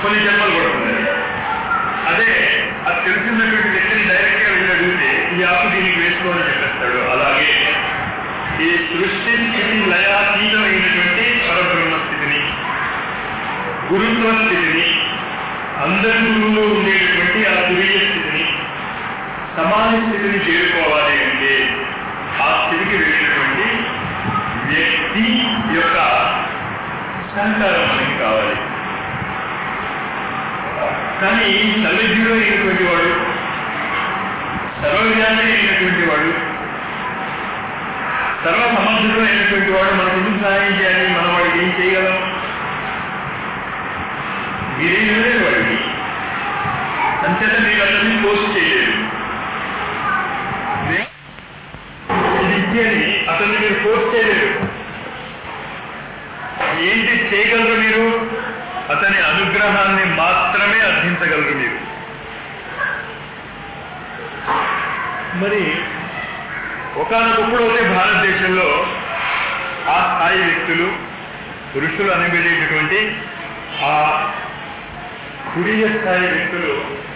కొన్ని జన్మలు పడుతుంది అదే అది తెలిసినటువంటి వ్యక్తిని డైరెక్ట్ గా వెళ్ళి అడిగితే ఈ ఆకు దీనికి వేసుకోమని చెప్పేస్తాడు అలాగే ఈ సృష్టి స్థితి లయాతీతమైనటువంటి పరబ్రహ్మ స్థితిని గురుత్వ స్థితిని అందరి గురువులో ఉండేటటువంటి ఆ తురీయ స్థితిని సమాన స్థితిని చేరుకోవాలి అంటే ఆ స్థితికి వెళ్ళినటువంటి వ్యక్తి యొక్క సహకారం మనకి కావాలి కానీ సర్వజ్ఞుడు అయినటువంటి వాడు సర్వజ్ఞాని అయినటువంటి వాడు సర్వ సమర్థుడు అయినటువంటి వాడు మనకు ఎందుకు సహాయం చేయాలి మనం వాడికి ఏం చేయగలం మీరేం ఇవ్వలేదు వాడికి అంతేత మీరు అతన్ని పోస్ట్ చేయలేదు విద్యని అతన్ని మీరు ఫోర్స్ చేయలేరు ఏంటి చేయగలరు మీరు అతని అనుగ్రహాన్ని మాత్రమే అర్థించగలరు మీరు మరి ఒకనొకప్పుడు అయితే భారతదేశంలో ఆ స్థాయి వ్యక్తులు ఋషులు అనబడేటటువంటి ఆ కుడియ స్థాయి వ్యక్తులు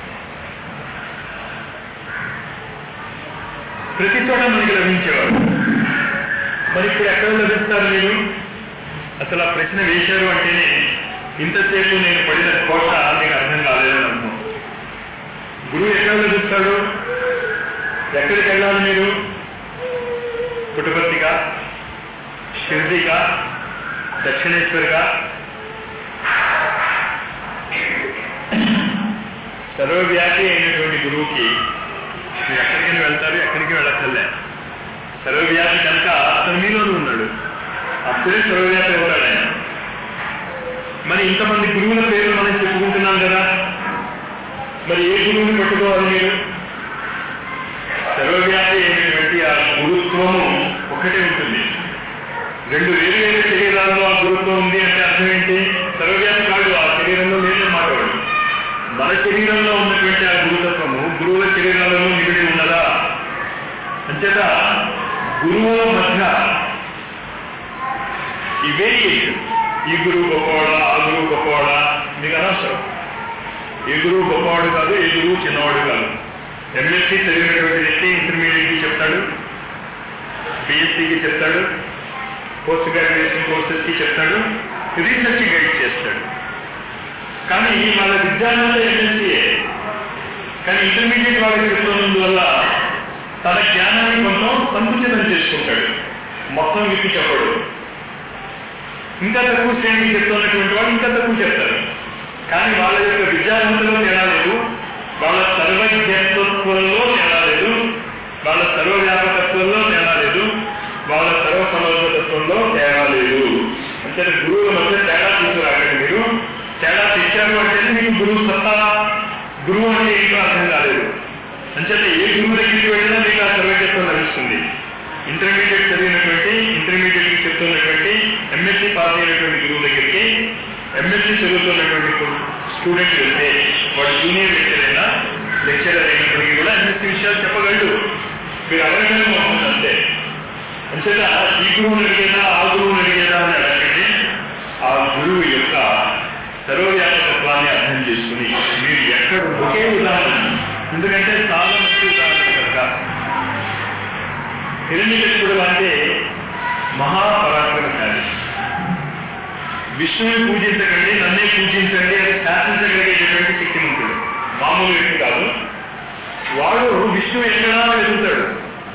ప్రతి చోట మనకి లభించేవారు మరి ఇప్పుడు ఎక్కడ లభిస్తారు మీరు అసలు ఆ ప్రశ్న వేశారు అంటేనే ఇంతసేపు నేను పడిన కోట మీకు అర్థం కాలేదని అనుకో గురువు ఎక్కడ లభిస్తాడు ఎక్కడికి వెళ్ళాలి మీరు పుట్టపర్తిగా షిర్దిగా దక్షిణేశ్వర్గా సర్వవ్యాపి అయినటువంటి గురువుకి మీరు ఎక్కడికి వెళ్తారు ఎక్కడికి వెళ్ళక్కర్లే సర్వవ్యాపి కనుక అతను మీలోనూ ఉన్నాడు అప్పుడే సర్వవ్యాపి ఎవరాడు ఆయన మరి ఇంతమంది గురువుల పేర్లు మనం చెప్పుకుంటున్నాం కదా మరి ఏ గురువుని పట్టుకోవాలి మీరు సర్వవ్యాపి అయినటువంటి ఆ గురుత్వము ఒకటే ఉంటుంది రెండు వేరు వేరు శరీరాల్లో ఆ గురుత్వం ఉంది అంటే అర్థం ఏంటి సర్వవ్యాపి కాదు ఆ శరీరంలో లేదని మాట్లాడు మన శరీరంలో ఉన్నటువంటి ఆ గురుతత్వము గురువుల శరీరాలలో నిగిడి ఉన్నదా అంచేత గురువుల మధ్య ఈ వేరియేషన్ ఈ గురువు గొప్పవాడా ఆ గురువు గొప్పవాడా మీకు అనవసరం ఏ గురువు గొప్పవాడు కాదు ఏ గురువు చిన్నవాడు కాదు ఎంఎస్సీ చదివినటువంటి వ్యక్తి ఇంటర్మీడియట్కి చెప్తాడు బిఎస్సికి చెప్తాడు పోస్ట్ గ్రాడ్యుయేషన్ కోర్సెస్కి చెప్తాడు రీసెర్చ్ గైడ్ చేస్తాడు కానీ వాళ్ళ విద్యార్థులు ఎంఎస్సీయే కానీ ఇంటర్మీడియట్ వాళ్ళకి చెప్తున్నందువల్ల తన జ్ఞానాన్ని కొంచెం సంకుచితం చేసుకుంటాడు మొత్తం విప్పి చెప్పడు ఇంకా తక్కువ శ్రేణికి చెప్తున్నటువంటి వాడు ఇంకా తక్కువ చెప్తారు కానీ వాళ్ళ యొక్క విద్యార్థులలో తేడా లేదు వాళ్ళ సర్వజ్ఞత్వంలో తేడా లేదు వాళ్ళ సర్వవ్యాపకత్వంలో తేడా లేదు వాళ్ళ సర్వసమర్థతత్వంలో తేడా లేదు అంటే గురువుల మధ్య తేడా తీసుకురాకండి మీరు తేడా తెచ్చారు అంటే మీకు గురువు సత్తా గురువు అంటే ఏంటో అర్థం కాలేదు అంచేత ఏ గురువు దగ్గరికి వెళ్ళినా మీకు ఆ సర్వజ్ఞత్వం లభిస్తుంది ఇంటర్మీడియట్ చదివినటువంటి ఇంటర్మీడియట్ కి చెప్తున్నటువంటి ఎంఎస్సీ పాస్ అయినటువంటి గురువు దగ్గరికి ఎంఎస్సీ చదువుతున్నటువంటి స్టూడెంట్ వెళ్తే వాడు జూనియర్ లెక్చర్ అయినా లెక్చరర్ అయినప్పటికీ కూడా ఎంఎస్సీ విషయాలు చెప్పగలడు మీరు అవగాహన ఉంటుంది అంతే అంచేత ఈ గురువుని అడిగేదా ఆ గురువుని అడిగేదా అని అడగండి ఆ గురువు యొక్క సర్వవ్యాపకత్వాన్ని అర్థం చేసుకుని మీరు ఎక్కడ ఒకే ఉదాహరణ ఎందుకంటే చాలా మంది ఉదాహరణ కనుక హిరణ్యకశిపుడు అంటే మహాపరాక్రమశాలి విష్ణువుని పూజించకండి నన్నే పూజించండి అని శాసించగలిగేటటువంటి శక్తిమంతుడు మామూలు వ్యక్తి కాదు వాడు విష్ణువు ఎక్కడా వెతుకుతాడు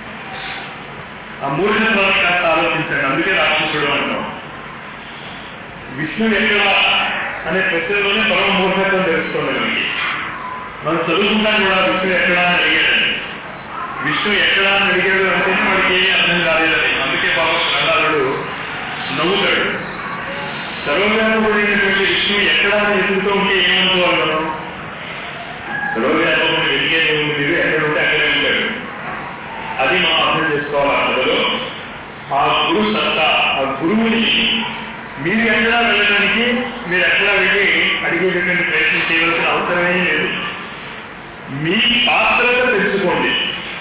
ఆ మూర్ఖత్వాన్ని కాస్త ఆలోచించండి అందుకే రాక్షసుడు అంటాం విష్ణువు ఎక్కడ అనే ప్రశ్నలోనే పరమ మూర్ఖత్వం తెలుస్తుంది మనకి మనం చదువుకుంటాం కూడా విష్ణువు ఎక్కడా అని అడిగాడని విష్ణు ఎక్కడా అని అడిగాడు అంటేనే వాడికి ఏమీ అర్థం కాలేదని అందుకే పాప ప్రహ్లాదుడు నవ్వుతాడు సర్వవ్యాపకుడైనటువంటి విష్ణువు ఎక్కడా అని ఎదుగుతూ ఉంటే ఏమనుకోవాలి మనం సర్వవ్యాపకుడు వెతికేది ఉంది మీరు ఎక్కడ ఉంటే అక్కడే ఉంటాడు అది మనం అర్థం చేసుకోవాలి ఆ కథలో ఆ గురు సత్తా ఆ గురువుని మీరు ఎక్కడా వెళ్ళడానికి మీరు ఎక్కడా వెళ్ళి అడిగేటటువంటి ప్రయత్నం చేయవలసిన అవసరమే లేదు మీ పాత్రత తెలుసుకోండి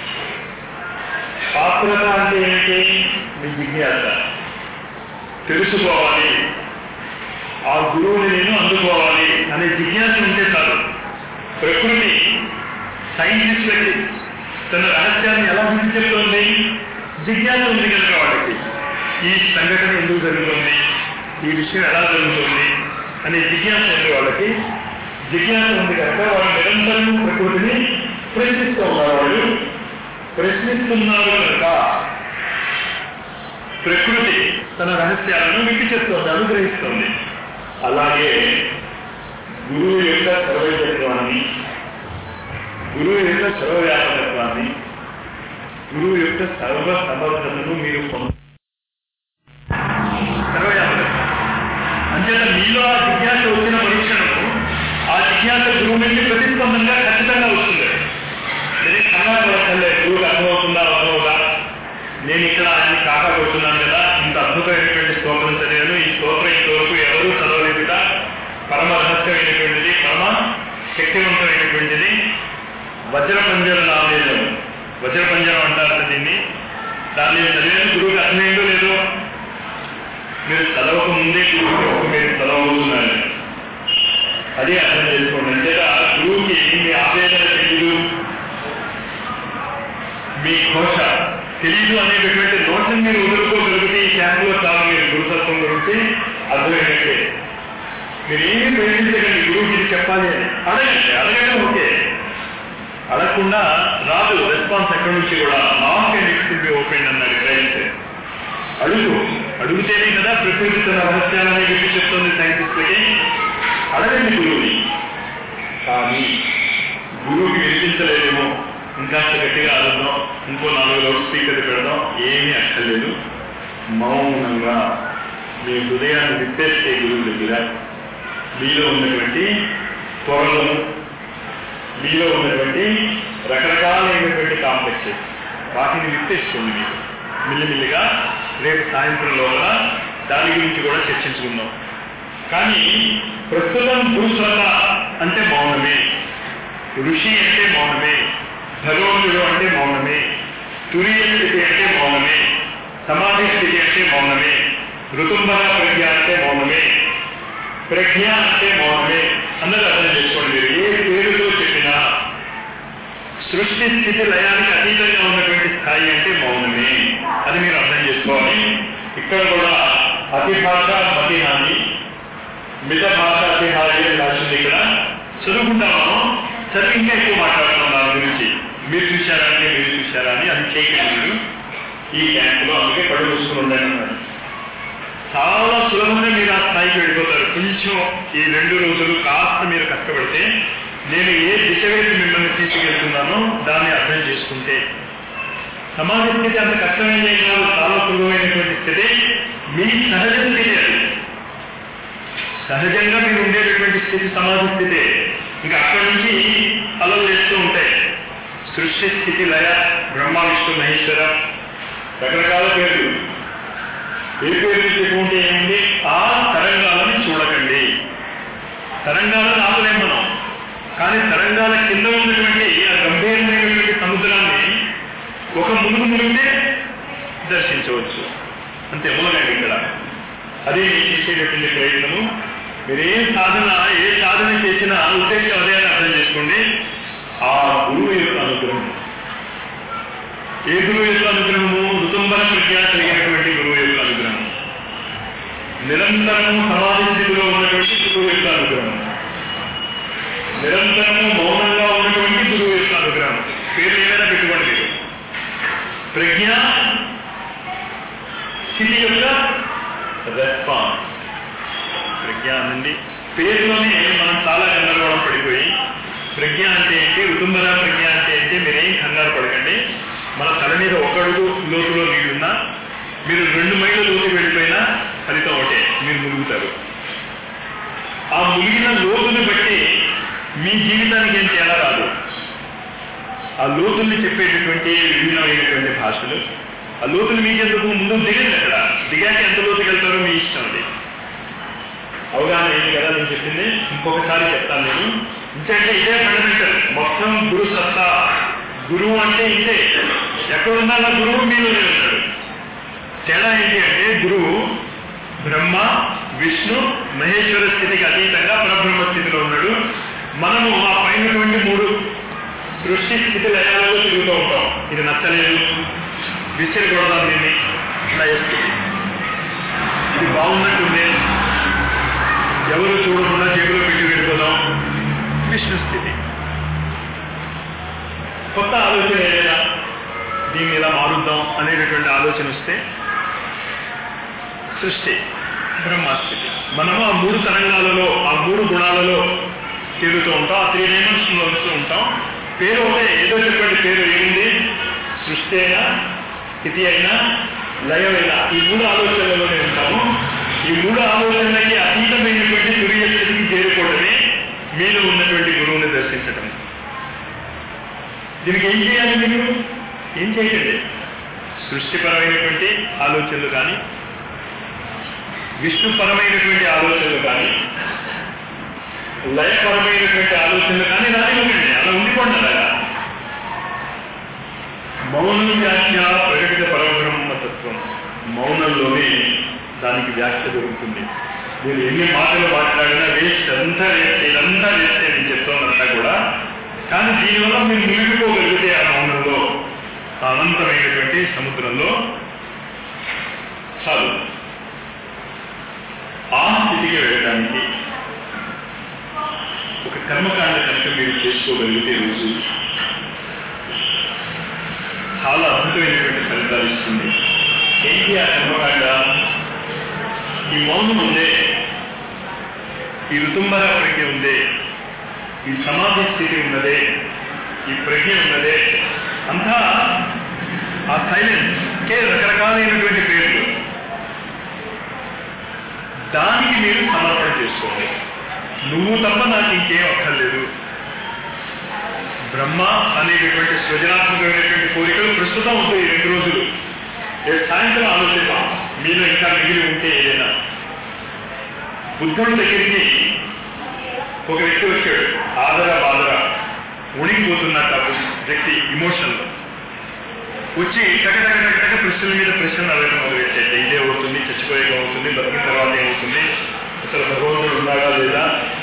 పాత్రత అంటే ఏంటి మీ జిజ్ఞాస తెలుసుకోవాలి ఆ గురువుని నేను అందుకోవాలి అనే జిజ్ఞాస సైంటిస్టులకి తన రహస్యాన్ని ఎలా గుర్తు చెప్తోంది జిజ్ఞాస ఉంది కనుక వాళ్ళకి ఈ సంఘటన ఎందుకు జరుగుతుంది ఈ విషయం ఎలా జరుగుతుంది అనే జిజ్ఞాస ఉంది వాళ్ళకి జిజ్ఞాస ఉంది కనుక వాళ్ళు నిరంతరం ప్రకృతిని ప్రశ్నిస్తూ ఉన్నారు వాళ్ళు ప్రశ్నిస్తున్నారు కనుక ప్రకృతి తన రహస్యాలను విప్పి చెప్తోంది అనుగ్రహిస్తోంది అలాగే గురువు యొక్క సర్వజత్వాన్ని గురువు యొక్క సర్వవ్యాపకత్వాన్ని గురువు యొక్క సర్వ సమర్థతను మీరు పొంద సర్వవ్యాపకత్వం అంచేత మీలో ఆ జిజ్ఞాస వచ్చిన పరీక్షణము ఆ జిజ్ఞాస గురువు నుంచి ప్రతిస్పందనగా ఖచ్చితంగా వస్తుంది నేను కన్నా పడక్కర్లేదు గురువుకి అర్థమవుతుందా అర్థమవుదా నేను ఇక్కడ ఆయన కాకా కొడుతున్నాను కదా ఇంత అద్భుతమైనటువంటి స్తోత్రం చదివాను ఈ స్తోత్రం ఇంతవరకు ఎవరూ చదవలేదుట పరమ రహస్యమైనటువంటిది పరమ శక్తివంతమైనటువంటిది వజ్రపంజర నామేదం వజ్రపంజరం అంటారు దీన్ని దాన్ని చదివాను గురువుకి అర్థమైందో లేదో మీరు చదవక ముందే గురువుకి మీరు చదవబోతున్నారు అది అర్థం చేసుకోండి అంతేగా గురువుకి మీ ఆవేదన తెలియదు మీ ఘోష తెలియదు అనేటటువంటి నోషన్ మీరు వదులుకోగలిగితే ఈ క్యాంపులో చాలా మీరు గురుతత్వం గురించి అర్థమైనట్టే మీరు ఏమీ ప్రయత్నించకండి గురువుకి ఇది చెప్పాలి అని అడగండి అడగడం ఓకే అడగకుండా రాదు రెస్పాన్స్ ఎక్కడి నుంచి కూడా not can it be open అన్నారు క్రైస్ట్ అడుగు అడుగుతేనే కదా ప్రకృతి తన రహస్యాలని విప్పి చెప్తుంది సైంటిస్టులకి అడగండి గురువుని కానీ గురువుకి వినిపించలేదేమో ఇంకాస్త గట్టిగా అడుగుదాం ఇంకో నాలుగు లౌడ్ స్పీకర్ పెడదాం ఏమీ అక్కర్లేదు మౌనంగా మీ హృదయాన్ని విప్పేస్తే గురువు దగ్గర మీలో ఉన్నటువంటి త్వరలను మీలో ఉన్నటువంటి రకరకాలైనటువంటి కాంప్లెక్సెస్ వాటిని విప్పేసుకోండి మీరు మిల్లిమిల్లిగా రేపు సాయంత్రం లోపల దాని గురించి కూడా చర్చించుకుందాం కానీ ప్రస్తుతం గురుశ్రత అంటే మౌనమే ఋషి అంటే మౌనమే భగవంతుడు అంటే మౌనమే తురియ స్థితి అంటే మౌనమే సమాధి స్థితి అంటే మౌనమే ఋతుంబర ప్రజ్ఞ అంటే మౌనమే ప్రజ్ఞ అంటే మౌనమే అందరూ అర్థం చేసుకోండి మీరు ఏ పేరుతో చెప్పినా సృష్టి స్థితి లయానికి అతీతంగా ఉన్నటువంటి స్థాయి అంటే మౌనమే అది మీరు అర్థం చేసుకోవాలి ఇక్కడ కూడా అతి భాష మతి హాని మిత భాష అతి హాని అని రాసింది ఇక్కడ చదువుకుంటాము చదివి ఇంకా ఎక్కువ మాట్లాడుతున్నాం దాని గురించి మీరు చూశారా అంటే మీరు చూశారా అని అది చేయకండి మీరు ఈ క్యాంపులో అందుకే కళ్ళు మూసుకుని ఉండండి అన్నారు చాలా సులభంగా మీరు ఆ స్థాయికి వెళ్ళిపోతారు కొంచెం ఈ రెండు రోజులు కాస్త మీరు కష్టపడితే నేను ఏ దిశ వైపు మిమ్మల్ని తీసుకెళ్తున్నానో దాన్ని అర్థం చేసుకుంటే సమాజ స్థితి అంత కష్టమైన కాదు చాలా సులభమైనటువంటి స్థితి మీ సహజ స్థితి అది సహజంగా మీరు ఉండేటటువంటి స్థితి సమాజ స్థితే ఇంకా అక్కడి నుంచి అలలు వేస్తూ ఉంటాయి సృష్టి స్థితి లయ బ్రహ్మ విష్ణు మహేశ్వర రకరకాల పేర్లు ఏ పేరు చెప్పుకుంటే ఏముంది ఆ తరంగాలని చూడకండి తరంగాలను ఆపలేం మనం కానీ తరంగాల కింద ఉన్నటువంటి ఆ గంభీరమైనటువంటి సముద్రాన్ని ఒక మునుగు మునిగితే దర్శించవచ్చు అంతే మునగండి ఇక్కడ అదే నేను చేసేటటువంటి ప్రయత్నము మీరు ఏ సాధన ఏ సాధన చేసినా ఉద్దేశం అదే అని అర్థం చేసుకోండి ఆ గురువు యొక్క అనుగ్రహం ఏ గురువు యొక్క అనుగ్రహము ఋతుంబర ప్రజ్ఞ కలిగినటువంటి గురువు యొక్క అనుగ్రహం నిరంతరము సమాధి స్థితిలో ఉన్నటువంటి గురువు యొక్క అనుగ్రహం నిరంతరము మౌనంగా ఉన్నటువంటి గురువు యొక్క అనుగ్రహం పేరు ఏమైనా పెట్టుకోండి మీరు ప్రజ్ఞ స్థితి యొక్క రెస్పాన్స్ ప్రజ్ఞ అనండి పేరులోనే మనం చాలా గందరగోళం పడిపోయి ప్రజ్ఞ అంటే ఏంటి కుటుంబర ప్రజ్ఞ అంటే ఏంటి మీరేం కంగారు పడకండి మన తల మీద ఒక అడుగు లోతులో నీళ్లున్నా మీరు రెండు మైళ్ళ లోతు వెళ్ళిపోయినా ఫలితం ఒకటే మీరు మునుగుతారు ఆ మునిగిన లోతుని బట్టి మీ జీవితానికి ఏం తేడా రాదు ఆ లోతుల్ని చెప్పేటటువంటి విభిన్నమైనటువంటి భాషలు ఆ లోతులు మీకెందుకు ముందు దిగండి అక్కడ దిగాక ఎంత లోతుకి వెళ్తారో మీ ఇష్టం అది అవగాహన ఏంటి కదా నేను చెప్పింది ఇంకొకసారి చెప్తాను నేను ఇంకంటే ఇదే ఫండమెంటల్ మొత్తం గురు సత్తా గురువు అంటే ఇదే ఎక్కడున్నా నా గురువు మీలోనే ఉంటాడు తేడా ఏంటి అంటే గురువు బ్రహ్మ విష్ణు మహేశ్వర స్థితికి అతీతంగా పరబ్రహ్మ స్థితిలో ఉన్నాడు మనము ఆ పైనటువంటి మూడు సృష్టి స్థితి లయాలలో తిరుగుతూ ఉంటాం ఇది నచ్చలేదు విసిరి కొడదాం దీన్ని లయస్థితి ఇది బాగున్నట్టుంది ఎవరు చూడకుండా జేబులో పెట్టి వెళ్ళిపోదాం విష్ణు స్థితి కొత్త ఆలోచన ఏదైనా దీన్ని ఇలా మారుద్దాం అనేటటువంటి ఆలోచన వస్తే సృష్టి బ్రహ్మస్థితి మనము ఆ మూడు తరంగాలలో ఆ మూడు గుణాలలో తిరుగుతూ ఉంటాం ఆ త్రీ డైమెన్షన్ లో వస్తూ ఉంటాం పేరు ఒకటే ఏదో చెప్పండి పేరు ఏముంది సృష్టి అయినా స్థితి అయినా లయమైనా ఈ మూడు ఆలోచనలలోనే ఉంటాము ఈ మూడు ఆలోచనలకి అతీతమైనటువంటి తురియ స్థితికి చేరుకోవడమే మీలో ఉన్నటువంటి గురువుని దర్శించటం దీనికి ఏం చేయాలి మీరు ఏం చేయండి సృష్టిపరమైనటువంటి ఆలోచనలు కానీ విష్ణుపరమైనటువంటి ఆలోచనలు కానీ లయపరమైనటువంటి ఆలోచనలు కానీ రానివ్వండి అలా ఉండిపోండి అలాగా మౌనం వ్యాఖ్య ప్రకటిత పరబ్రహ్మతత్వం మౌనంలోనే దానికి వ్యాఖ్య దొరుకుతుంది మీరు ఎన్ని మాటలు మాట్లాడినా వేస్ట్ అంతా వేస్ట్ ఇదంతా వేస్ట్ నేను చెప్తానంతా కూడా కానీ దీనివల్ల మీరు మునిగిపోగలిగితే ఆ మౌనంలో ఆ అనంతమైనటువంటి సముద్రంలో చాలు ఆ స్థితికి వెళ్ళడానికి ఒక కర్మకాండ కనుక మీరు చేసుకోగలిగితే రోజు చాలా అద్భుతమైనటువంటి ఫలితాలు ఇస్తుంది ఏంటి ఆ కర్మకాండ ఈ మౌనం ఉందే ఈ ఋతుంబర ప్రజ్ఞ ఉందే ఈ సమాధి స్థితి ఉన్నదే ఈ ప్రజ్ఞ ఉన్నదే అంతా ఆ సైలెన్స్ కే రకరకాలైనటువంటి పేర్లు దానికి మీరు సమర్పణ చేసుకోండి నువ్వు తప్ప నాకు ఇంకేం అక్కర్లేదు బ్రహ్మ అనేటటువంటి సృజనాత్మకమైనటువంటి కోరికలు ప్రస్తుతం ఉంటాయి ఈ రెండు రోజులు రేపు సాయంత్రం ఆలోచిద్దాం మీలో ఇంకా మిగిలి ఉంటే ఏదైనా బుద్ధుడి దగ్గరికి ఒక వ్యక్తి వచ్చాడు ఆదర బాదర ఉణిగిపోతున్నట్టు ఆ వ్యక్తి ఇమోషన్లో వచ్చి టక టక టక టక ప్రశ్నల మీద ప్రశ్నలు అడగడం మొదలెట్టే ఇదే అవుతుంది చచ్చిపోయేగా అవుతుంది బతికిన తర్వాత ఏమవుతుంది అసలు భగవంతుడు ఉన్నాడా లేదా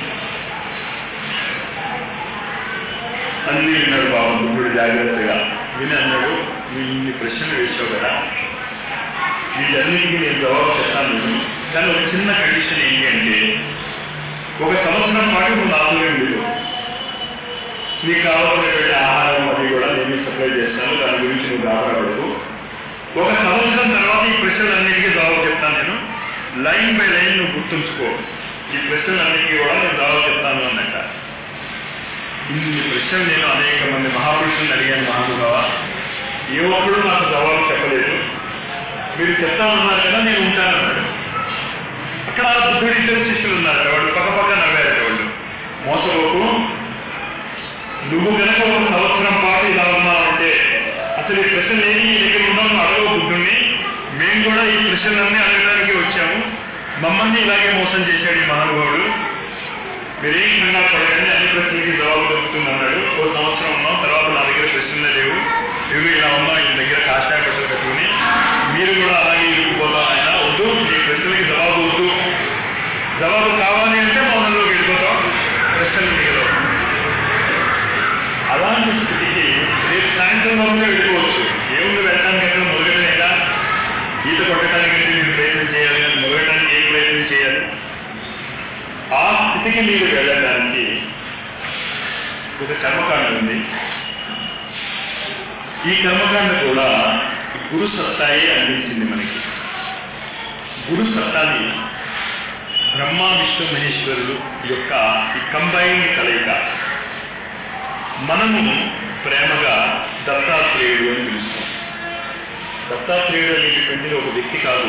అన్ని విన్నాడు బాబు బుద్ధుడు జాగ్రత్తగా విని అన్నాడు నువ్వు ఇన్ని ప్రశ్నలు వేసావు కదా వీటన్నిటికీ నేను జవాబు చెప్తాను నేను కానీ ఒక చిన్న కండిషన్ ఏంటి అంటే ఒక సంవత్సరం పాటు నువ్వు నాతోనే ఉండేది నీకు కావాల్సినటువంటి ఆహారం అది కూడా నేను సప్లై చేస్తాను దాని గురించి నువ్వు గాబరపడదు ఒక సంవత్సరం తర్వాత ఈ ప్రశ్నలన్నిటికీ జవాబు చెప్తాను నేను లైన్ బై లైన్ నువ్వు గుర్తుంచుకో ఈ ప్రశ్నలన్నిటికీ కూడా నేను జవాబు చెప్తాను అన్నట్ట ఇన్ని ప్రశ్నలు నేను అనేక మంది మహాపురుషులను అడిగాను మహానుభావ ఏ ఒక్కడు నాకు జవాబు చెప్పలేదు మీరు చెప్తానన్నారు కదా నేను ఉంటానన్నాడు అక్కడ బుద్ధుడి ఇద్దరు శిష్యులు ఉన్నారు వాడు పక్క పక్క నవ్వారు వాళ్ళు మోసపోకు నువ్వు కనుక ఒక సంవత్సరం పాటు ఇలా ఉన్నావంటే అసలు ఈ ప్రశ్నలు ఏమి నీ దగ్గర ఉన్నావు అడగవు బుద్ధుడిని మేము కూడా ఈ ప్రశ్నలన్నీ అడగడానికి వచ్చాము మమ్మల్ని ఇలాగే మోసం చేశాడు ఈ మహానుభావుడు మీరేం కంగారు పడకండి అన్ని ప్రశ్నలకి జవాబు దొరుకుతుంది అన్నాడు ఓ సంవత్సరం ఉన్నాం తర్వాత నా దగ్గర ప్రశ్నలే లేవు మీరు ఇలా ఉన్నాం ఈ దగ్గర కాషాయ బట్టలు కట్టుకుని మీరు కూడా అలాగే ఇరుక్కుపోతాం ఆయన వద్దు మీ ప్రశ్నలకి జవాబు వద్దు జవాబు కావాలి అంటే మౌనంలోకి వెళ్ళిపోతాం ప్రశ్నలు మిగలవు అలాంటి స్థితికి రేపు సాయంత్రం వరకు వెళ్ళిపోవచ్చు ఏముంది వెళ్ళడానికి ఎక్కడ మొదలైనా ఈత కొట్టడానికి మీరు ప్రయత్నం చేయాలి కానీ మొదలడానికి ఏ ప్రయత్నం చేయాలి ఆ స్థితికి మీరు వెళ్ళడానికి ఒక కర్మకాండ ఉంది ఈ కర్మకాండ కూడా గురు సత్తాయే అందించింది మనకి గురు సత్తాని బ్రహ్మ విష్ణు మహేశ్వరుడు యొక్క ఈ కంబైన్డ్ కలయిక మనము ప్రేమగా దత్తాత్రేయుడు అని పిలుస్తాం దత్తాత్రేయుడు అనేటటువంటిది ఒక వ్యక్తి కాదు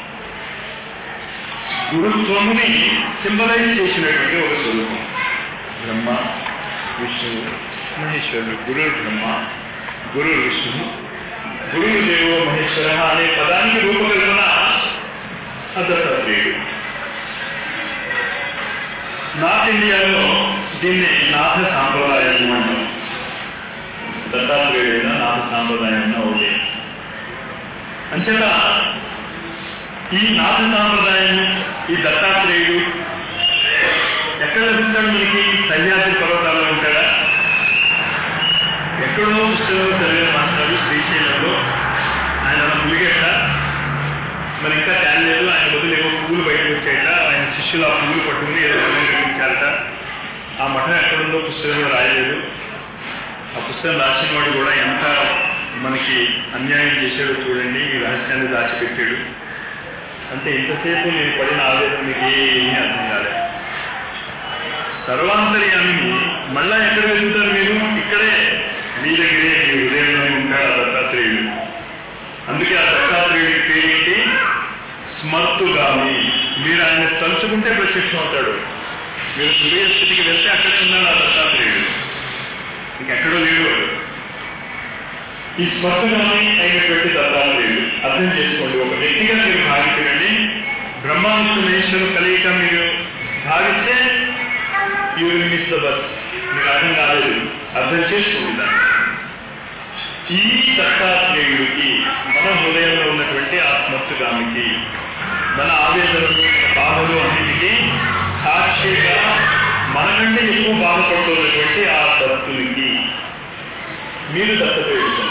గురుత్వముని సింబలైజ్ చేసినటువంటి ఒక స్వరూపం బ్రహ్మ విష్ణువు మహేశ్వరుడు గురు బ్రహ్మ గురు విష్ణువు గురువు దేవో మహేశ్వర అనే పదానికి రూపకల్పన దత్తాత్రేయుడు నార్త్ ఇండియాలో దీన్ని నాథ సాంప్రదాయం అంటాం దత్తాత్రేయుడైన నాథ సాంప్రదాయం ఒకటి అంచేత ఈ నాథ సాంప్రదాయం ఈ దత్తాత్రేయుడు ఎక్కడ ఉంటాడు మనకి సహ్యాద్రి పర్వతాల్లో ఉంటాడా ఎక్కడో పుస్తకంలో చదివిన మాస్టారు శ్రీశైలంలో ఆయన ములిగేట మరి ఇంకా తేలేదు ఆయన బదులు ఏవో పువ్వులు బయటకు వచ్చాయట ఆయన శిష్యులు ఆ పువ్వులు పట్టుకుని ఏదో పనులు నిర్మించారట ఆ మఠం ఎక్కడుందో పుస్తకంలో రాయలేదు ఆ పుస్తకం రాసిన వాడు కూడా ఎంత మనకి అన్యాయం చేశాడో చూడండి ఈ రహస్యాన్ని దాచిపెట్టాడు అంటే ఇంతసేపు నేను పడిన ఆవేదన మీకు ఏమీ అర్థం కాలేదు సర్వాంతర్యామిని మళ్ళా ఎక్కడ వెళ్తారు మీరు ఇక్కడే మీ దగ్గరే మీ హృదయంలో ఉంటాడు ఆ దత్తాత్రేయుడు అందుకే ఆ దత్తాత్రేయుడి పేరేంటి స్మర్తుగామి మీరు ఆయన తలుచుకుంటే ప్రత్యక్షం అవుతాడు మీరు సూర్య స్థితికి వెళ్తే అక్కడే ఉన్నాడు ఆ దత్తాత్రేయుడు ఇంకెక్కడో లేడు వాడు ఈ స్మర్తుగామి అయినటువంటి దత్తాత్రేయుడు అర్థం చేసుకోండి ఒక వ్యక్తిగా మీరు భావించండి బ్రహ్మాండ కలయిక మీరు భావిస్తే you will miss the bus మీకు అర్థం కాలేదు అర్థం చేసుకోండి దాన్ని ఈ దత్తాత్రేయుడికి మన హృదయంలో ఉన్నటువంటి ఆ స్మర్తుగామికి మన ఆవేదనలు బాధలు అన్నిటికీ సాక్షిగా మనకంటే ఎక్కువ బాధపడుతున్నటువంటి ఆ దత్తునికి మీరు దత్తత వేసుకోండి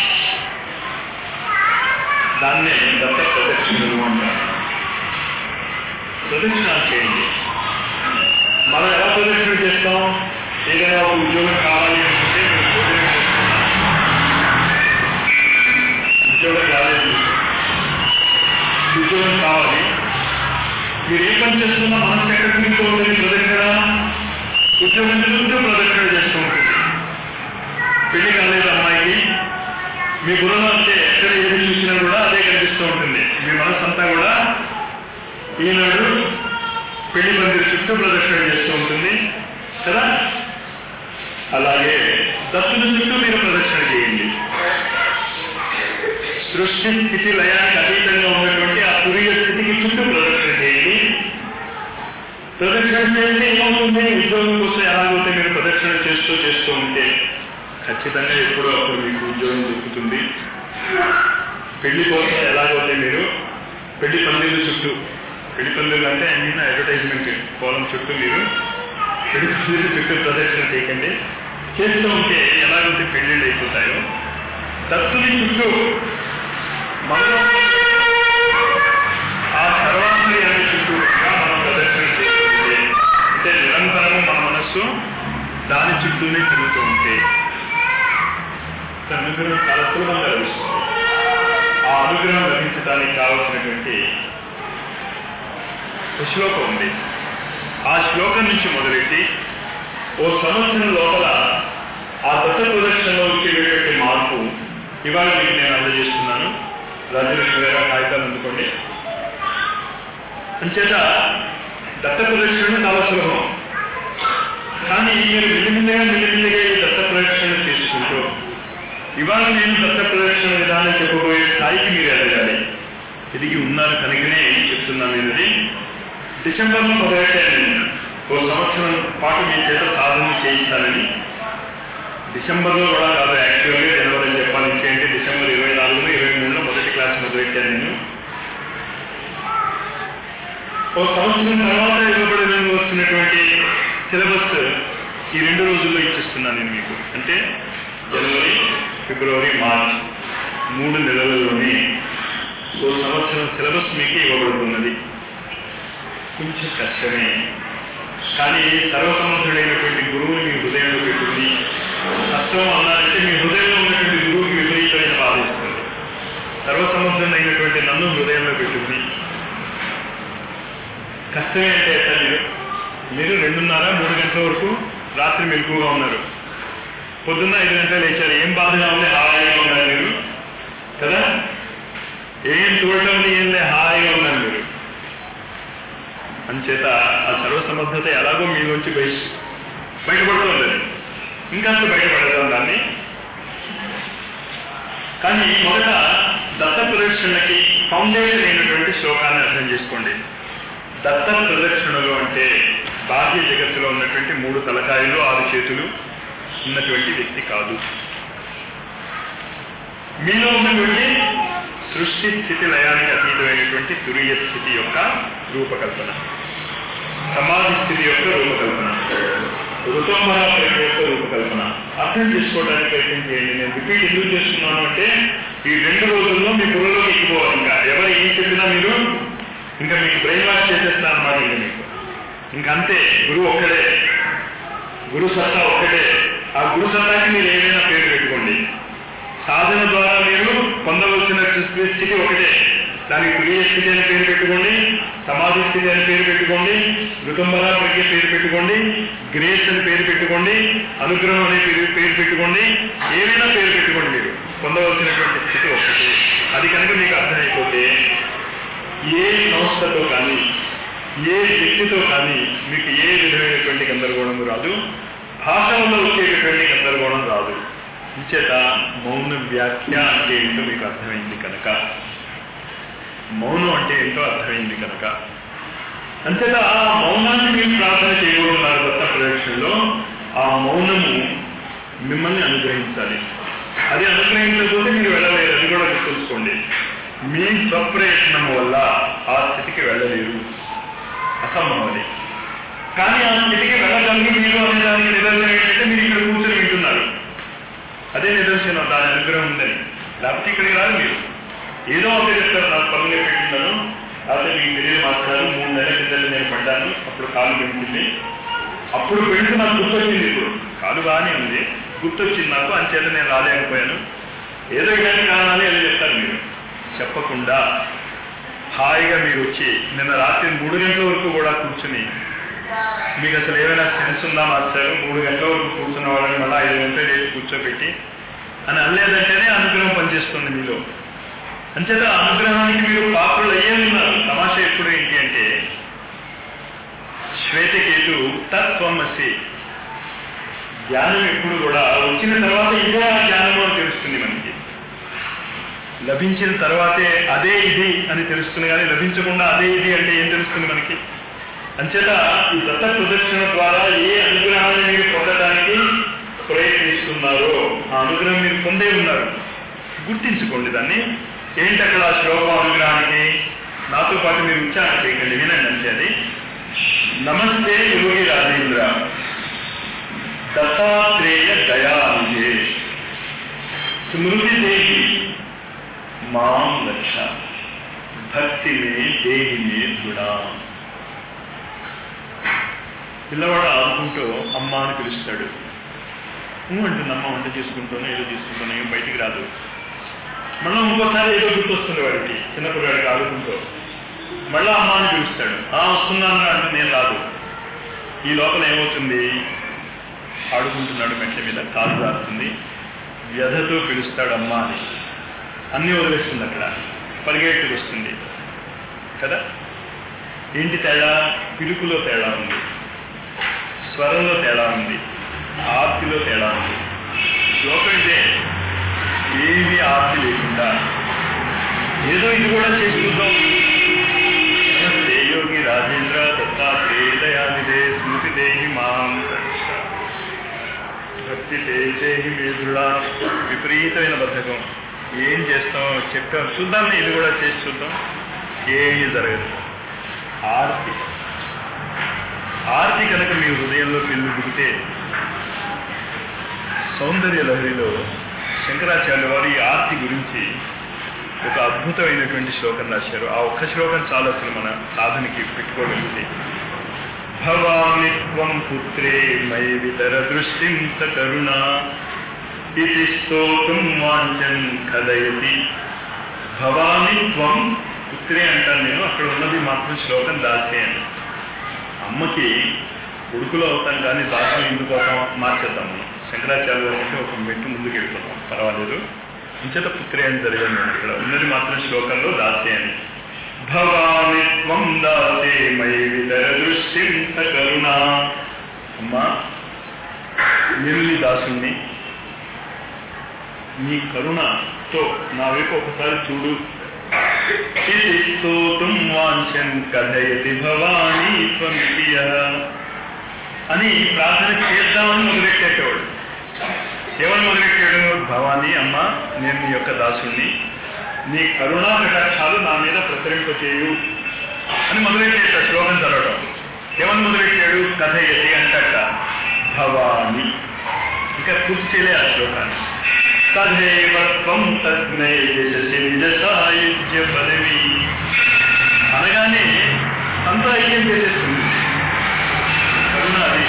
దాన్నే దత్త ప్రదక్షిణలు అంటారు ప్రదక్షిణాలు చేయండి మనం ఎలా ప్రదక్షిణ చేస్తాం ఏదైనా ఒక ఉద్యోగం కావాలి అనుకుంటే మీరు భోజనం చేస్తున్నా ఉద్యోగం రాలేదు ఉద్యోగం కావాలి మీరు ఏ పని చేస్తున్నా మనసు ఎక్కడికి మీకు ఉంటుంది ప్రదక్షిణ ఉద్యోగం చేస్తుంటే ప్రదక్షిణ చేస్తూ ఉంటుంది పెళ్లి కాలేదు అమ్మాయికి మీ బుర్రలో అంటే ఎక్కడ ఏది చూసినా కూడా అదే కనిపిస్తూ ఉంటుంది మీ మనసు అంతా కూడా ఈనాడు పెళ్లి మందిర చుట్టూ ప్రదక్షిణ చేస్తూ ఉంటుంది కదా అలాగే దత్తుల చుట్టూ మీరు ప్రదక్షిణ చేయండి సృష్టి స్థితి లయానికి అతీతంగా ఉన్నటువంటి ఆ తురియ స్థితికి చుట్టూ ప్రదక్షిణ చేయండి ప్రదక్షిణ చేస్తే ఏమవుతుంది ఉద్యోగం కోసం ఎలాగైతే మీరు ప్రదక్షిణ చేస్తూ చేస్తూ ఉంటే ఖచ్చితంగా ఎప్పుడో అప్పుడు మీకు ఉద్యోగం దొరుకుతుంది పెళ్లి కోసం ఎలాగైతే మీరు పెళ్లి పందిళ్ళ చుట్టూ పెళ్లి పందిళ్ళు అంటే ఐ మీన్ అడ్వర్టైజ్మెంట్ కోలం చుట్టూ మీరు పెళ్లి పందిళ్ళ చుట్టూ ప్రదర్శన చేయకండి చేస్తూ ఉంటే ఎలాగైతే పెళ్లిళ్ళు అయిపోతాయో దత్తుని చుట్టూ మనం ఆ సర్వాంతర్యాన్ని చుట్టూ మనం ప్రదర్శన చేస్తుంటే అంటే నిరంతరము మన మనస్సు దాని చుట్టూనే తిరుగుతూ ఉంటే తన అనుగ్రహం చాలా సులభంగా లభిస్తుంది ఆ అనుగ్రహం లభించడానికి కావలసినటువంటి ఒక శ్లోకం ఉంది ఆ శ్లోకం నుంచి మొదలెట్టి ఓ సంవత్సరం లోపల ఆ దత్త ప్రదర్శనలో వచ్చేటటువంటి మార్పు ఇవాళ మీకు నేను అందజేస్తున్నాను రాజలక్ష్మి గారు కాగితాలు అందుకోండి అంచేత దత్త ప్రదక్షిణ చాలా సులభం కానీ మీరు మెల్లిమెల్లిగా మెల్లిమెల్లిగా ఈ దత్త ప్రదక్షిణ చేసుకుంటూ ఇవాళ నేను దత్త ప్రదక్షిణ విధానం చెప్పబోయే స్థాయికి మీరు ఎదగాలి తిరిగి ఉన్నారు కనుకనే చెప్తున్నాను నేను ఇది డిసెంబర్లో మొదలెట్టాను నేను ఓ సంవత్సరం పాటు మీ చేత సాధన చేయిస్తానని డిసెంబర్లో కూడా కాదు యాక్చువల్గా జనవరి చెప్పాలి ఇంకేంటి డిసెంబర్ ఇరవై నాలుగులో ఇరవై మూడులో మొదటి క్లాస్ మొదలెట్టాను నేను ఓ సంవత్సరం తర్వాత ఇవ్వబడిన వస్తున్నటువంటి సిలబస్ ఈ రెండు రోజుల్లో ఇచ్చిస్తున్నాను నేను మీకు అంటే జనవరి ఫిబ్రవరి మార్చ్ మూడు నెలలలోనే ఓ సంవత్సరం సిలబస్ మీకు ఇవ్వబడుతున్నది కొంచెం కష్టమే కానీ సర్వసమర్థుడైనటువంటి గురువుని మీ హృదయంలో పెట్టుకుని కష్టం అన్నారంటే మీ హృదయంలో ఉన్నటువంటి గురువుకి విపరీతమైన బాధ ఇస్తుంది సర్వసమర్థుడైనటువంటి నన్ను హృదయంలో పెట్టుకుని కష్టమే అంటే ఎట్లా మీరు మీరు రెండున్నర మూడు గంటల వరకు రాత్రి మెలకుగా ఉన్నారు పొద్దున్న ఐదు గంటలు లేచారు ఏం బాధగా ఉంది హాయిగా ఉన్నారు మీరు కదా ఏం చూడటం ఏం లే హాయిగా ఉన్నారు మీరు అంచేత ఆ సర్వసమర్థత ఎలాగో మీ నుంచి బయట బయటపడుతుంది ఇంకాస్త బయటపడదాం దాన్ని కానీ మొదట దత్త ప్రదక్షిణకి ఫౌండేషన్ అయినటువంటి శ్లోకాన్ని అర్థం చేసుకోండి దత్త ప్రదక్షిణలు అంటే బాహ్య జగత్తులో ఉన్నటువంటి మూడు తలకాయలు ఆరు చేతులు ఉన్నటువంటి వ్యక్తి కాదు మీలో ఉన్నటువంటి సృష్టి స్థితి లయానికి అతీతమైనటువంటి తురియ స్థితి యొక్క రూపకల్పన సమాధి స్థితి యొక్క రూపకల్పన ఋతుమర ప్రక్రియ యొక్క రూపకల్పన అర్థం చేసుకోవడానికి ప్రయత్నం చేయండి నేను రిపీట్ ఎందుకు చేస్తున్నాను అంటే ఈ రెండు రోజుల్లో మీ బుర్రలో ఎక్కిపోవాలి ఇంకా ఎవరు ఏం చెప్పినా మీరు ఇంకా మీకు బ్రెయిన్ వాష్ చేసేస్తాను అన్నమాట ఇంకా మీకు ఇంకా అంతే గురువు ఒక్కడే గురు సత్తా ఒక్కటే ఆ గురు సత్తాకి మీరు ఏదైనా పేరు పెట్టుకోండి సాధన ద్వారా మీరు పొందవలసిన స్థితి ఒకటే దానికి తురియ స్థితి అని పేరు పెట్టుకోండి సమాధి స్థితి అని పేరు పెట్టుకోండి ఋతుంబర ప్రజ్ఞ పేరు పెట్టుకోండి గ్రేస్ అని పేరు పెట్టుకోండి అనుగ్రహం అనే పేరు పేరు పెట్టుకోండి ఏదైనా పేరు పెట్టుకోండి మీరు పొందవలసినటువంటి స్థితి ఒకటి అది కనుక మీకు అర్థమైపోతే ఏ సంస్థతో కానీ ఏ వ్యక్తితో కానీ మీకు ఏ విధమైనటువంటి గందరగోళం రాదు భాష వల్ల వచ్చేటటువంటి గందరగోళం రాదు ఇంచేత మౌన వ్యాఖ్య అంటే ఏంటో మీకు అర్థమైంది కనుక మౌనం అంటే ఏంటో అర్థమైంది కనుక అంచేత ఆ మౌనాన్ని మీరు ప్రార్థన చేయబోతున్నారు కొత్త ప్రదక్షిణలో ఆ మౌనము మిమ్మల్ని అనుగ్రహించాలి అది అనుగ్రహించకపోతే మీరు వెళ్ళలేరు అది కూడా గుర్తుంచుకోండి మీ స్వప్రయత్నం వల్ల ఆ స్థితికి వెళ్ళలేరు అసంభవం అది కానీ ఆ స్థితికి వెళ్ళగలిగి మీరు అనే దానికి నిదర్శనం ఏంటంటే మీరు ఇక్కడ కూర్చొని వింటున్నారు అదే నిదర్శనం దాని అనుగ్రహం ఉందని లేకపోతే ఇక్కడికి రాదు మీరు ఏదో ఒక చెప్తారు నాకు పనులు పెట్టిన్నాను లేకపోతే మీకు తెలియదు మాట్లాడారు మూడు నెలల కిందట నేను పడ్డాను అప్పుడు కాలు పెంచింది అప్పుడు పెండు నాకు గుర్తొచ్చింది ఇప్పుడు కాలు బాగానే ఉంది గుర్తొచ్చింది నాకు అంచేత నేను రాలేకపోయాను ఏదో ఇలాంటి కారణాలు ఏదో చెప్తారు మీరు చెప్పకుండా హాయిగా మీరు వచ్చి నిన్న రాత్రి మూడు గంటల వరకు కూడా కూర్చుని మీకు అసలు ఏమైనా సెన్స్ ఉందా మాస్టర్ మూడు గంటల వరకు కూర్చున్న వాళ్ళని మళ్ళీ ఐదు గంటలు చేసి కూర్చోబెట్టి అని అనలేదంటేనే అనుగ్రహం పనిచేస్తుంది మీలో అంచేత అనుగ్రహానికి మీరు పాత్రలు అయ్యే ఉన్నారు తమాషా ఎప్పుడు ఏంటి అంటే శ్వేతకేతు తత్వమసి జ్ఞానం ఎప్పుడు కూడా వచ్చిన తర్వాత ఇదే ఆ జ్ఞానము అని తెలుస్తుంది మనకి లభించిన తర్వాతే అదే ఇది అని తెలుస్తుంది కానీ లభించకుండా అదే ఇది అంటే ఏం తెలుస్తుంది మనకి అంచేత ఈ దత్త ప్రదక్షిణ ద్వారా ఏ అనుగ్రహాన్ని మీరు పొందడానికి ప్రయత్నిస్తున్నారో ఆ అనుగ్రహం మీరు పొందే ఉన్నారు గుర్తించుకోండి దాన్ని ఏంటి అక్కడ ఆ శ్లోకం అనుగ్రహానికి నాతో పాటు మీరు ఉచ్చారణ చేయకండి వినండి అంతే అది నమస్తే యోగి రాజేంద్ర దత్తాత్రేయ దయానిధే స్మృతి దేవి మాం లక్ష భక్తి మే దేహి మే దృఢా పిల్లవాడు ఆడుకుంటూ అమ్మ అని పిలుస్తాడు ఊ అంటుంది అమ్మ వంట చేసుకుంటాను ఏదో చేసుకుంటాను ఏం బయటికి రాదు మళ్ళీ ఇంకోసారి ఏదో గుర్తొస్తుంది వాడికి చిన్నపిల్లవాడికి ఆడుకుంటూ మళ్ళీ అమ్మ అని పిలుస్తాడు ఆ వస్తున్నాను అంటే నేను రాదు ఈ లోపల ఏమవుతుంది ఆడుకుంటున్నాడు మెట్ల మీద కాలు రాస్తుంది వ్యధతో పిలుస్తాడు అమ్మ అని అన్ని వదిలేస్తుంది అక్కడ పరిగెట్టుకు వస్తుంది కదా ఏంటి తేడా పిలుపులో తేడా ఉంది స్వరంలో తేడా ఉంది ఆర్తిలో తేడా ఉంది శ్లోకం ఇదే ఏమి ఆర్తి లేకుండా ఏదో ఇది కూడా చేసి చూద్దాం నమస్తే యోగి రాజేంద్ర దత్తాత్రేయానిదే స్మృతి దేహి మాం రక్ష. భక్తి దేహి మేధుడా విపరీతమైన బద్ధకం ఏం చేస్తాం చెప్పాం చూద్దాం ఇది కూడా చేసి చూద్దాం ఏమీ జరగదు ఆర్తి ఆర్తి కనుక మీ హృదయంలో పెళ్లి దిగితే సౌందర్య లహరిలో శంకరాచార్య వారు ఈ ఆర్తి గురించి ఒక అద్భుతమైనటువంటి శ్లోకం రాశారు ఆ ఒక్క శ్లోకం చాలు అసలు మన సాధనకి పెట్టుకోగలిగితే భవామి త్వం పుత్రే మై వితర దృష్టిం స కరుణ ఇది స్తోత్రం వాంఛన్ కదయతి భవామి త్వం పుత్రే అంటాను నేను అక్కడ ఉన్నది మాత్రం శ్లోకం దాచేయండి అమ్మకి కొడుకులో అవుతాం కానీ దాసం ఎందుకు అవుతాం మార్చేద్దాం మనం శంకరాచార్య అంటే ఒక మెట్టు ముందుకు వెళ్ళిపోతాం పర్వాలేదు ఇంచేత పుత్రే అని జరిగింది ఇక్కడ ఉన్నది మాత్రం శ్లోకంలో దాసే అని భవామి త్వం దాసే మై వితర దృష్టిం స కరుణ అమ్మా నేను నీ దాసుని నీ కరుణతో నా వైపు ఒకసారి చూడు ఇది స్తోతుం వాంఛన్ కథయతి భవానీ త్వమితి అని ప్రార్థన చేద్దామని మొదలెట్టేటవాడు ఎవరు మొదలెట్టాడు భవానీ అమ్మ నేను నీ యొక్క దాసుని నీ కరుణా కటాక్షాలు నా మీద ప్రసరింపచేయు అని మొదలెట్టాడు శ్లోకం చదవడం ఎవరు మొదలెట్టాడు కథయతి అంటట భవాని ఇంకా పూర్తి చేయలే ఆ శ్లోకాన్ని తదేవ త్వం తస్మై యశసి నిజ సాయుధ్య పదవి అనగానే అంతా ఐక్యం చేసేస్తుంది కరుణ అది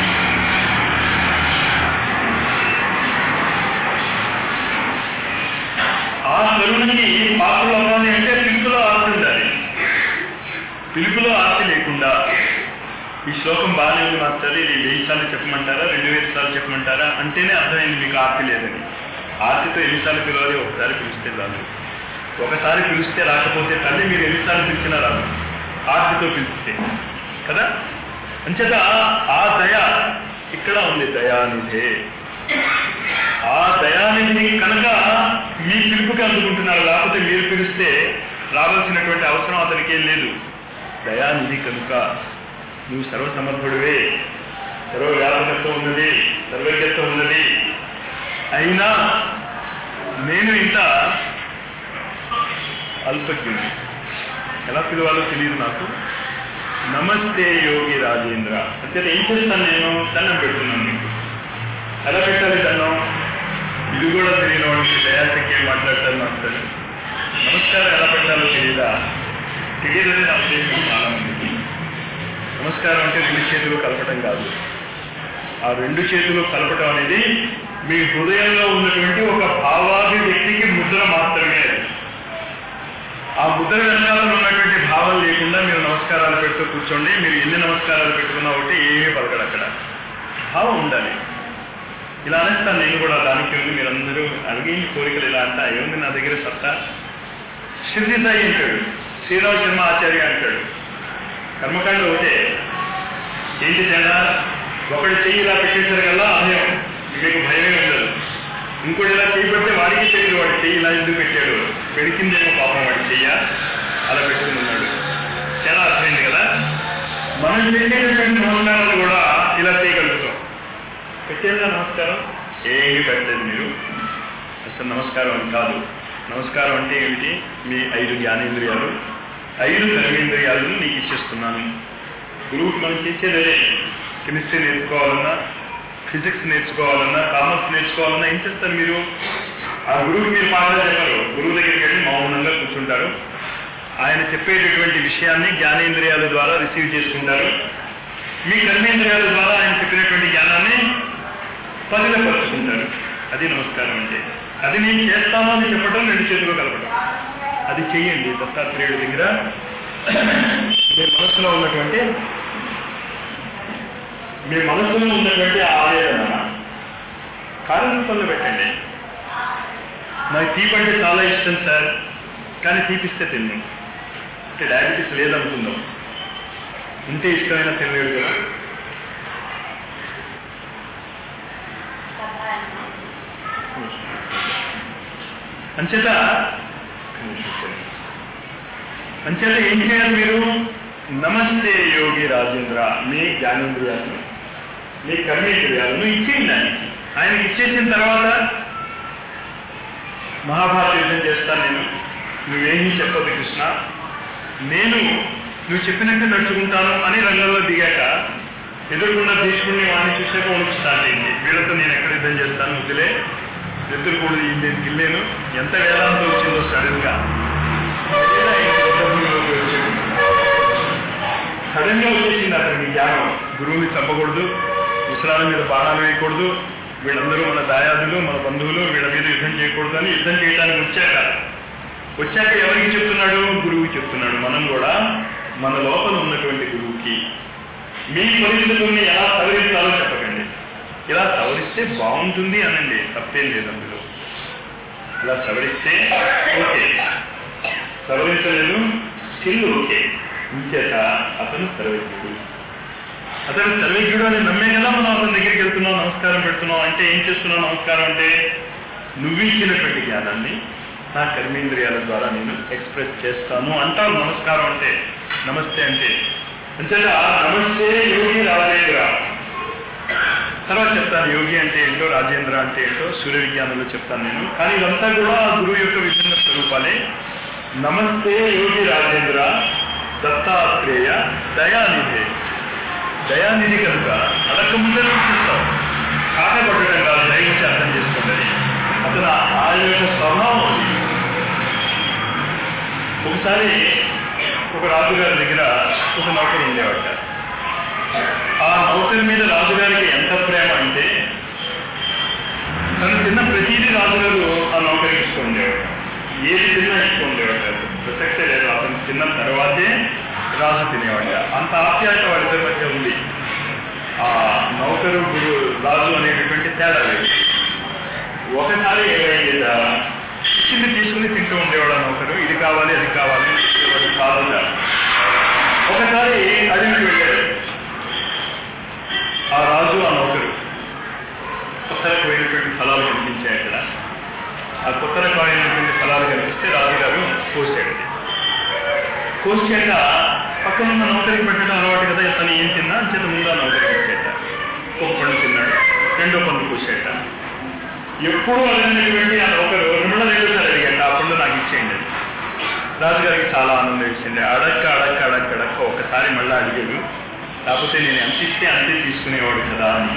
ఆ కరుణకి పాత్రలు అవ్వాలి అంటే పిలుపులో ఆర్తి ఉండాలి పిలుపులో ఆర్తి లేకుండా ఈ శ్లోకం బాగానే ఉంది మాస్టర్ ఇది వెయ్యి సార్లు చెప్పమంటారా రెండు వేల సార్లు చెప్పమంటారా అంటేనే అర్థమైంది మీకు ఆర్తి లేదని ఆర్తితో ఎన్నిసార్లు పిలవాలి ఒకసారి పిలిస్తే రాదు ఒకసారి పిలిస్తే రాకపోతే తల్లి మీరు ఎన్నిసార్లు పిలిచినా రాదు ఆర్తితో పిలిస్తే కదా అంచేత ఆ దయ ఇక్కడ ఉంది దయానిధే ఆ దయానిధి కనుక మీ పిలుపుకి అందుకుంటున్నారు లేకపోతే మీరు పిలిస్తే రావాల్సినటువంటి అవసరం అతనికి ఏం లేదు దయానిధి కనుక నువ్వు సర్వసమర్థుడివే సర్వవ్యాపకత్వం ఉన్నది సర్వజ్ఞత్వం ఉన్నది అయినా నేను ఇంత అల్పజ్ఞుని ఎలా పిలవాలో తెలియదు నాకు నమస్తే యోగి రాజేంద్ర అంటే ఏం చేస్తాను నేను దండం పెడుతున్నాను మీకు ఎలా పెట్టాలి దండం ఇది కూడా తెలియని వాడికి దయాశక్తి ఏం మాట్లాడతారు నాకు తెలియదు నమస్కారం ఎలా పెట్టాలో తెలియదా తెలియదని నా ఉద్దేశం చాలా మందికి నమస్కారం అంటే రెండు చేతులు కలపటం కాదు ఆ రెండు చేతులు కలపటం అనేది మీ హృదయంలో ఉన్నటువంటి ఒక భావాభివ్యక్తికి ముద్ర మాత్రమే అది. ఆ ముద్ర వెనకాల ఉన్నటువంటి భావం లేకుండా మీరు నమస్కారాలు పెడుతూ కూర్చోండి మీరు ఎన్ని నమస్కారాలు పెట్టుకున్నా ఒకటి ఏమీ పలకడు అక్కడ భావం ఉండాలి ఇలా అనేస్తాను నేను కూడా దానికి ఉంది మీరందరూ అడిగి కోరికలు ఇలా అంటా ఏముంది నా దగ్గర సత్తా షిర్ది సాయి అంటాడు శ్రీరామ్ శర్మ ఆచార్య అంటాడు కర్మకాండ ఒకటే ఏంటి తేడా ఒకటి చెయ్యి ఇలా పెట్టేసారు కదా అభయం మీకు భయమే ఉండదు ఇంకోటి ఇలా చేయి పెడితే వాడికి తెలియదు వాడి చెయ్యి ఇలా ఎందుకు పెట్టాడు పెడికిందేమో పాపం వాడి చెయ్య అలా పెట్టుకుని ఉన్నాడు చాలా అర్థమైంది కదా మనం పెట్టేటటువంటి నమస్కారాలు కూడా ఇలా చేయగలుగుతాం పెట్టేదా నమస్కారం ఏమి పెట్టలేదు మీరు అసలు నమస్కారం అని కాదు నమస్కారం అంటే ఏమిటి మీ ఐదు జ్ఞానేంద్రియాలు ఐదు కర్మేంద్రియాలను నీకు ఇచ్చేస్తున్నాను గురువుకి మనం చేసేదే కెమిస్ట్రీ నేర్చుకోవాలన్నా ఫిజిక్స్ నేర్చుకోవాలన్నా కామర్స్ నేర్చుకోవాలన్నా ఏం చేస్తారు మీరు ఆ గురువుకి మీరు పాఠాలు చెప్పరు గురువు దగ్గరికి వెళ్ళి మౌనంగా కూర్చుంటారు ఆయన చెప్పేటటువంటి విషయాన్ని జ్ఞానేంద్రియాల ద్వారా రిసీవ్ చేసుకుంటారు మీ కర్మేంద్రియాల ద్వారా ఆయన చెప్పినటువంటి జ్ఞానాన్ని పదిలపరుచుకుంటారు అది నమస్కారం అంటే అది నేను చేస్తాను అని చెప్పడం రెండు చేతులు కలపడం అది చెయ్యండి దత్తాత్రేయుడి దగ్గర మీ మనసులో ఉన్నటువంటి మీ మనసులో ఉన్నటువంటి ఆవేదన కార్యరూపంలో పెట్టండి నాకు తీపి అంటే చాలా ఇష్టం సార్ కానీ తీపిస్తే తిన్నాను అంటే డయాబెటీస్ లేదనుకుందాం ఉంటే ఇష్టమైన తినలేడు కదా అంచేత అంచేత ఏం చేయాలి మీరు నమస్తే యోగి రాజేంద్ర మీ జ్ఞానేంద్రియాలను మీ కర్మేంద్రియాలను ఇచ్చేయండి ఆయనకి ఆయనకి ఇచ్చేసిన తర్వాత మహాభారత యుద్ధం చేస్తాను నేను నువ్వేమీ చెప్పదు కృష్ణ నేను నువ్వు చెప్పినట్టు నడుచుకుంటాను అని రంగంలో దిగాక ఎదుర్కొన్న భీష్ముడిని వాడిని చూసాక వణుకు స్టార్ట్ అయింది వీళ్ళతో నేను ఎక్కడ యుద్ధం చేస్తాను వదిలే ఎదురు కూడా నేను గిల్లేను ఎంత వేదాంతం వచ్చిందో సడన్ గా సడన్ గా వచ్చేసింది అతనికి జ్ఞానం గురువుని చంపకూడదు ముసలాల మీద బాణాలు వేయకూడదు వీళ్ళందరూ మన దాయాదులు మన బంధువులు వీళ్ళ మీద యుద్ధం చేయకూడదు అని యుద్ధం చేయడానికి వచ్చాక వచ్చాక ఎవరికి చెప్తున్నాడు గురువుకి చెప్తున్నాడు మనం కూడా మన లోపల ఉన్నటువంటి గురువుకి మీ పరిస్థితుల్ని ఎలా సవరించాలో చెప్పకండి ఇలా సవరిస్తే బాగుంటుంది అనండి తప్పేం లేదు అందులో ఇలా సవరిస్తే ఓకే సవరించలేదు స్టిల్ ఓకే ఇంచేత అతను సర్వజ్ఞుడు అతను సర్వజ్ఞుడు అని నమ్మే కదా మనం అతని దగ్గరికి వెళ్తున్నాం నమస్కారం పెడుతున్నాం అంటే ఏం చేస్తున్నావు నమస్కారం అంటే నువ్వు ఇచ్చినటువంటి జ్ఞానాన్ని నా కర్మేంద్రియాల ద్వారా నేను ఎక్స్ప్రెస్ చేస్తాను అంటావు నమస్కారం అంటే నమస్తే అంటే అంచేత నమస్తే యోగి రాజేంద్ర తర్వాత చెప్తాను యోగి అంటే ఏంటో రాజేంద్ర అంటే ఏంటో సూర్య విజ్ఞానంలో చెప్తాను నేను కానీ ఇదంతా కూడా ఆ గురువు యొక్క విభిన్న స్వరూపాలే నమస్తే యోగి రాజేంద్ర దత్తాత్రేయ దయానిధి దయానిధి కనుక అడక్క ముందే చూస్తావు కాటపడటం కాదు దయచేసి అర్థం చేసుకోండి అతను ఆ యొక్క స్వభావం అది ఒకసారి ఒక రాజుగారి దగ్గర ఒక నౌకరు ఉండేవాట ఆ నౌకరి మీద రాజుగారికి ఎంత ప్రేమ అంటే తను తిన్న ప్రతిదీ రాజుగారు ఆ నౌకరికి ఇస్తూ ఉండేవాడు ఏది తిన్నా ఇస్తూ ఉండేవాడు ప్రసక్తే లేదు అతను తిన్న తర్వాతే రాజు తినేవాడు అంత ఆప్యాయత వాడిద్దరి మధ్య ఉంది ఆ నౌకరు గురు రాజు అనేటటువంటి తేడా లేదు ఒకసారి ఏమైంది ఇచ్చింది తీసుకుని తింటూ ఉండేవాడు ఆ నౌకరు ఇది కావాలి అది కావాలి ఇది కావాలి ఒకసారి అడిగి వెళ్ళాడు ఆ రాజు ఆ నౌకరు కొత్తగా పోయినటువంటి ఫలాలు కనిపించాయి అక్కడ ఆ కొత్తగా పోయినటువంటి ఫలాలు కనిపిస్తే రాజుగారు కోసాడు కోసాక పక్కన ఉన్న నౌకరికి పెట్టడం అలవాటు కదా తను ఏం తిన్నా చేత ముందు ఆ నౌకరికి ఇచ్చేట ఒక పండు తిన్నాడు రెండో పండు కోసేట ఎప్పుడు అడిగినటువంటి ఆ నౌకరు రెండు లేదు సార్ అడిగాడు ఆ పండు నాకు ఇచ్చేయండి అని. రాజుగారికి చాలా ఆనందం ఇచ్చింది అడక్క అడక్క అడక్క అడక్క ఒకసారి మళ్ళీ అడిగాడు కాకపోతే నేను ఎంత ఇస్తే అంతే తీసుకునేవాడు కదా అని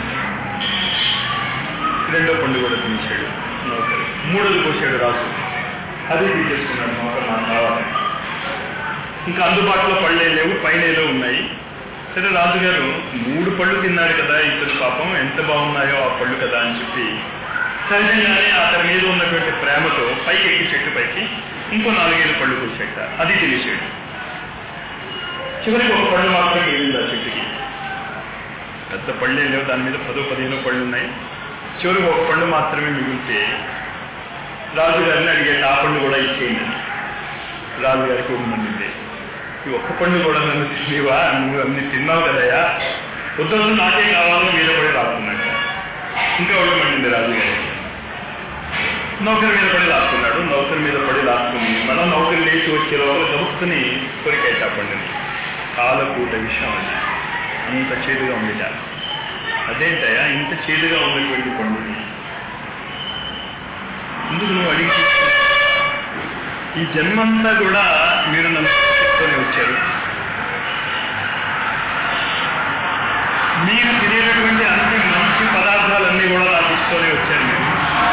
రెండో పండు కూడా తినేశాడు నౌకరు మూడోది పోసాడు రాజు అది తీసేసుకున్నాడు నౌకరు నాకు కావాలి ఇంకా అందుబాటులో పళ్ళే లేవు పైనేలో ఉన్నాయి సరే రాజుగారు మూడు పళ్ళు తిన్నాడు కదా ఇతను పాపం ఎంత బాగున్నాయో ఆ పళ్ళు కదా అని చెప్పి సహజంగానే అతని మీద ఉన్నటువంటి ప్రేమతో పైకి ఎక్కి చెట్టు పైకి ఇంకో నాలుగైదు పళ్ళు కూర్చెట్ట అది తినేసాడు చివరికి ఒక పళ్ళు మాత్రం మిగిలింది ఆ చెట్టుకి పెద్ద పళ్ళే లేవు దాని మీద పదో పదిహేను పళ్ళు ఉన్నాయి చివరికి ఒక పండు మాత్రమే మిగిలితే రాజుగారిని అడిగాడు ఆ పండు కూడా ఇచ్చేయండి అని. రాజుగారికి ఉందండి ఈ ఒక్క పండు కూడా నన్ను తినేవా నువ్వు అన్ని తిన్నావు కదయా వద్దు నాకే కావాలని మీద పడి రాసుకున్నాడు ఇంకా ఒళ్ళు మండింది రాజుగారికి నౌకరి మీద పడి లాక్కున్నాడు నౌకరి మీద పడి లాక్కుని మనం నౌకరి లేచి వచ్చే లోపల గబుక్కుని కొరికాయి పండుని కాలకూట విషయం అది అంత చేదుగా ఉంది అదేంటయ్యా ఇంత చేదుగా ఉన్నటువంటి పండుని ఎందుకు నువ్వు అడిగి తీసుకున్నావు? ఈ జన్మంతా కూడా మీరు నన్ను చెప్తూనే వచ్చారు మీరు తినేటటువంటి అన్ని మంచి పదార్థాలన్నీ కూడా నాకు ఇస్తూనే వచ్చారు మీరు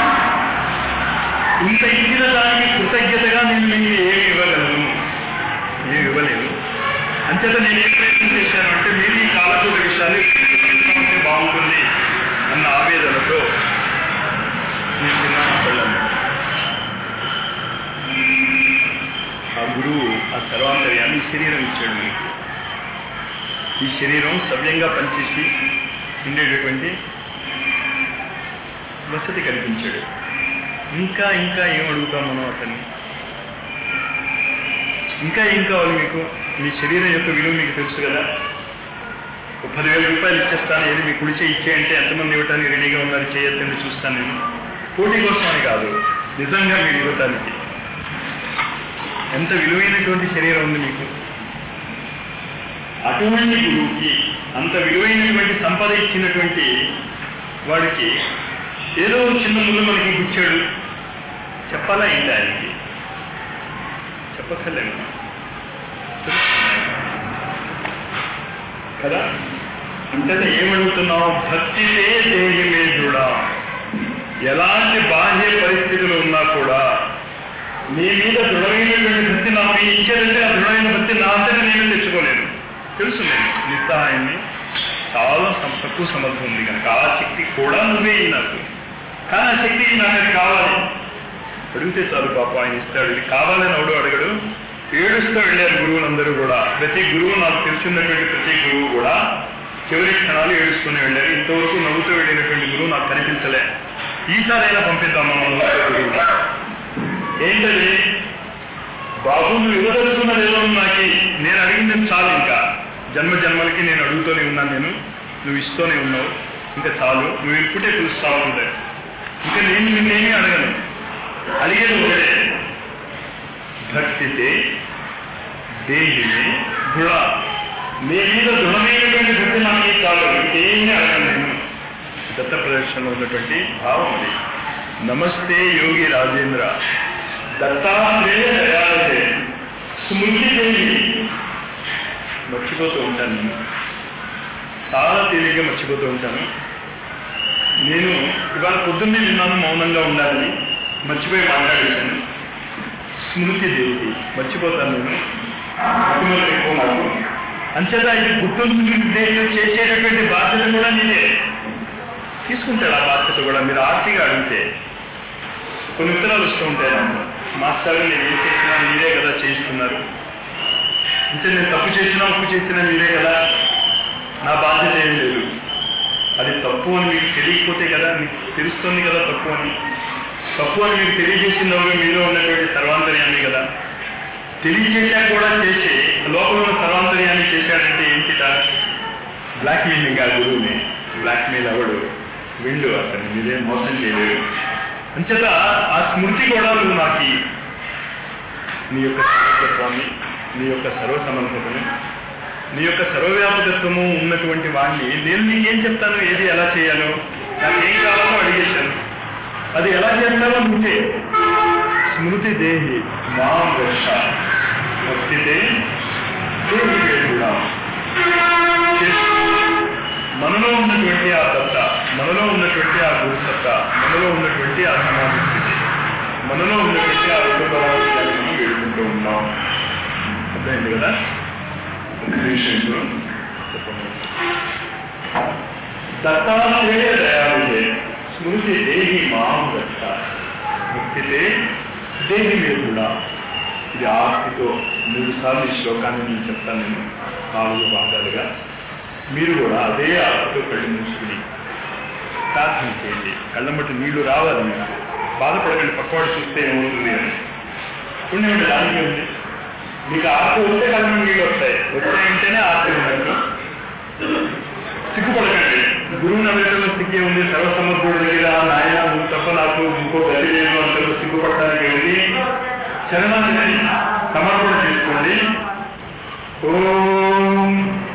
ఇంత ఇచ్చిన దానికి కృతజ్ఞతగా నేను మీకు ఏమి ఇవ్వగలను ఏమి ఇవ్వలేదు అంచేత నేను ఏం ప్రయత్నం చేశాను అంటే మీరు ఈ కాలకూట విషయాన్ని ఉంటే బాగుంటుంది అన్న ఆవేదనతో నేను తిన్నాను పళ్ళను ఆ గురువు ఆ సర్వాంతర్యాన్ని శరీరం ఇచ్చాడు మీకు ఈ శరీరం సవ్యంగా పనిచేసి ఉండేటటువంటి వసతి కల్పించాడు ఇంకా ఇంకా ఏం అడుగుతాం మనం అతన్ని ఇంకా ఏం కావాలి మీకు మీ శరీరం యొక్క విలువ మీకు తెలుసు కదా ఒక పదివేల రూపాయలు ఇచ్చేస్తాను ఏది మీ కుడిచే ఇచ్చేయంటే ఎంతమంది ఇవ్వటానికి రెడీగా ఉన్నారు చేయొద్దని చూస్తాను నేను పోటీ కోసం అని కాదు నిజంగా మీరు ఇవ్వటానికి ఎంత విలువైనటువంటి శరీరం ఉంది మీకు అటువంటి గురువుకి అంత విలువైనటువంటి సంపద ఇచ్చినటువంటి వాడికి ఏదో చిన్న ముందు మనకి గుచ్చాడు చెప్పాలా ఏంటి ఆయనకి చెప్పక్కర్లేదు కదా అంటే ఏమడుగుతున్నావు భక్తితే దేహి మేజుడా ఎలాంటి బాహ్య పరిస్థితులు ఉన్నా కూడా మీ మీద దృఢమైనటువంటి భక్తి నాకు ఈ ఇచ్చేదంటే ఆ దృఢమైన భక్తి నా అంతటా నేను తెచ్చుకోలేను తెలుసు నేను నిస్సహాయాన్ని చాలా సం- తక్కువ సమర్థం ఉంది కనుక ఆ శక్తి కూడా నువ్వే ఇయ్యి నాకు కానీ ఆ శక్తి నాకు అది కావాలి అడిగితే చాలు పాప ఆయన ఇస్తాడు ఇది కావాలని ఎవడు అడగడు ఏడుస్తూ వెళ్ళారు గురువులందరూ కూడా ప్రతి గురువు నాకు తెలుసున్నటువంటి ప్రతి గురువు కూడా చివరి క్షణాలు ఏడుస్తూనే వెళ్ళారు ఇంతవరకు నవ్వుతూ వెళ్ళినటువంటి గురువు నాకు కనిపించలే ఈసారైనా పంపిద్దాం మనం గురువు ఏంటది బాబు నువ్వు ఇవ్వదలుచున్నది ఏదో నాకు నేను అడిగింది చాలు ఇంకా జన్మ జన్మలకి నేను అడుగుతూనే ఉన్నాను నేను నువ్వు ఇస్తూనే ఉన్నావు ఇంకా చాలు నువ్వు ఇప్పుడే పిలుస్తా ఉండే ఇంకా నేను నిన్నేమీ అడగను అడిగేది ఒకటే భక్తితే దేహిని గుణ నీ మీద దృఢమైనటువంటి భక్తి నాకు ఈ చాలు ఇంకేమీ అడగను నేను దత్త ప్రదర్శనలో ఉన్నటువంటి భావం అది నమస్తే యోగి రాజేంద్ర దత్తాత్రేయ దయాలే స్మృతి దేవి మర్చిపోతూ ఉంటాను నేను చాలా తేలిగ్గా మర్చిపోతూ ఉంటాను నేను ఇవాళ పొద్దున్నే విన్నాను మౌనంగా ఉండాలని మర్చిపోయి మాట్లాడేశాను స్మృతి దేవి మర్చిపోతాను నేను గుర్తుమలు ఎక్కువ నాకు అంచేత ఇది గుర్తుండే చేసేటటువంటి బాధ్యత కూడా నేనే తీసుకుంటాడు ఆ బాధ్యత కూడా మీరు ఆర్తిగా అడిగితే కొన్ని ఉత్తరాలు వస్తూ ఉంటాయి నాకు మాస్టర్ నేను ఏం చేసినా మీరే కదా చేయిస్తున్నారు అంటే నేను తప్పు చేసినా ఉప్పు చేసినా మీరే కదా నా బాధ్యత ఏం లేదు అది తప్పు అని మీకు తెలియకపోతే కదా మీకు తెలుస్తుంది కదా తప్పు అని తప్పు అని మీకు తెలియజేసిన వాళ్ళు మీలో ఉన్నటువంటి సర్వాంతర్యాన్ని కదా తెలియజేశాక కూడా చేసి లోపల ఉన్న సర్వాంతర్యాన్ని చేశాడంటే ఏంటిట బ్లాక్ మెయిలింగ్ ఆ గురువుని బ్లాక్ మెయిల్ అవడు విండు అతను మీరేం మోసం చేయలేరు అంచేత ఆ స్మృతి కూడా నువ్వు నాకు ఇయ్యి. నీ యొక్క సర్వత్వాన్ని నీ యొక్క సర్వసమర్థతని నీ యొక్క సర్వవ్యాపకత్వము ఉన్నటువంటి వాడిని నేను నీకు ఏం చెప్తాను ఏది ఎలా చేయాలో నాకు ఏం కావాలో అడిగేశాను అది ఎలా చేస్తావో నువ్వే స్మృతి దేహి మా వర్ష భక్తితే దేహి కూడా మనలో ఉన్నటువంటి ఆ దత్త మనలో ఉన్నటువంటి ఆ గురు సత్త మనలో ఉన్నటువంటి ఆ సమాధి స్థితి మనలో ఉన్నటువంటి ఆ రెండు పదార్థాలను మనం వేడుకుంటూ ఉన్నాం అర్థమైంది కదా విషయంలో దత్తాత్రేయ దయాళుడే స్మృతి దేహి మాం దత్త ముక్తితే దేహి మీరు కూడా ఇది ఆర్తితో మూడు సార్లు ఈ శ్లోకాన్ని నేను చెప్తాను నేను నాలుగు భాగాలుగా మీరు కూడా అదే ఆర్తితో కళ్ళు మూసుకుని ప్రార్థన చేయండి కళ్ళమ్మటి నీళ్లు రావాలి మీకు బాధపడకండి పక్కవాడు చూస్తే ఏమవుతుంది అని పుణ్యం దానికి ఉంది మీకు ఆర్తి వస్తే కళ్ళ నీళ్ళు వస్తాయి వచ్చాయంటేనే ఆర్తి ఉన్నట్టు సిగ్గుపడకండి గురువు నవ్వేటలో సిగ్గే ఉంది సర్వసమర్థుడు దగ్గర నాయన నువ్వు తప్ప నాకు ఇంకో గతి లేదు అంటే సిగ్గుపడటానికి వెళ్ళి చరణాన్ని సమర్పణ చేసుకోండి ఓం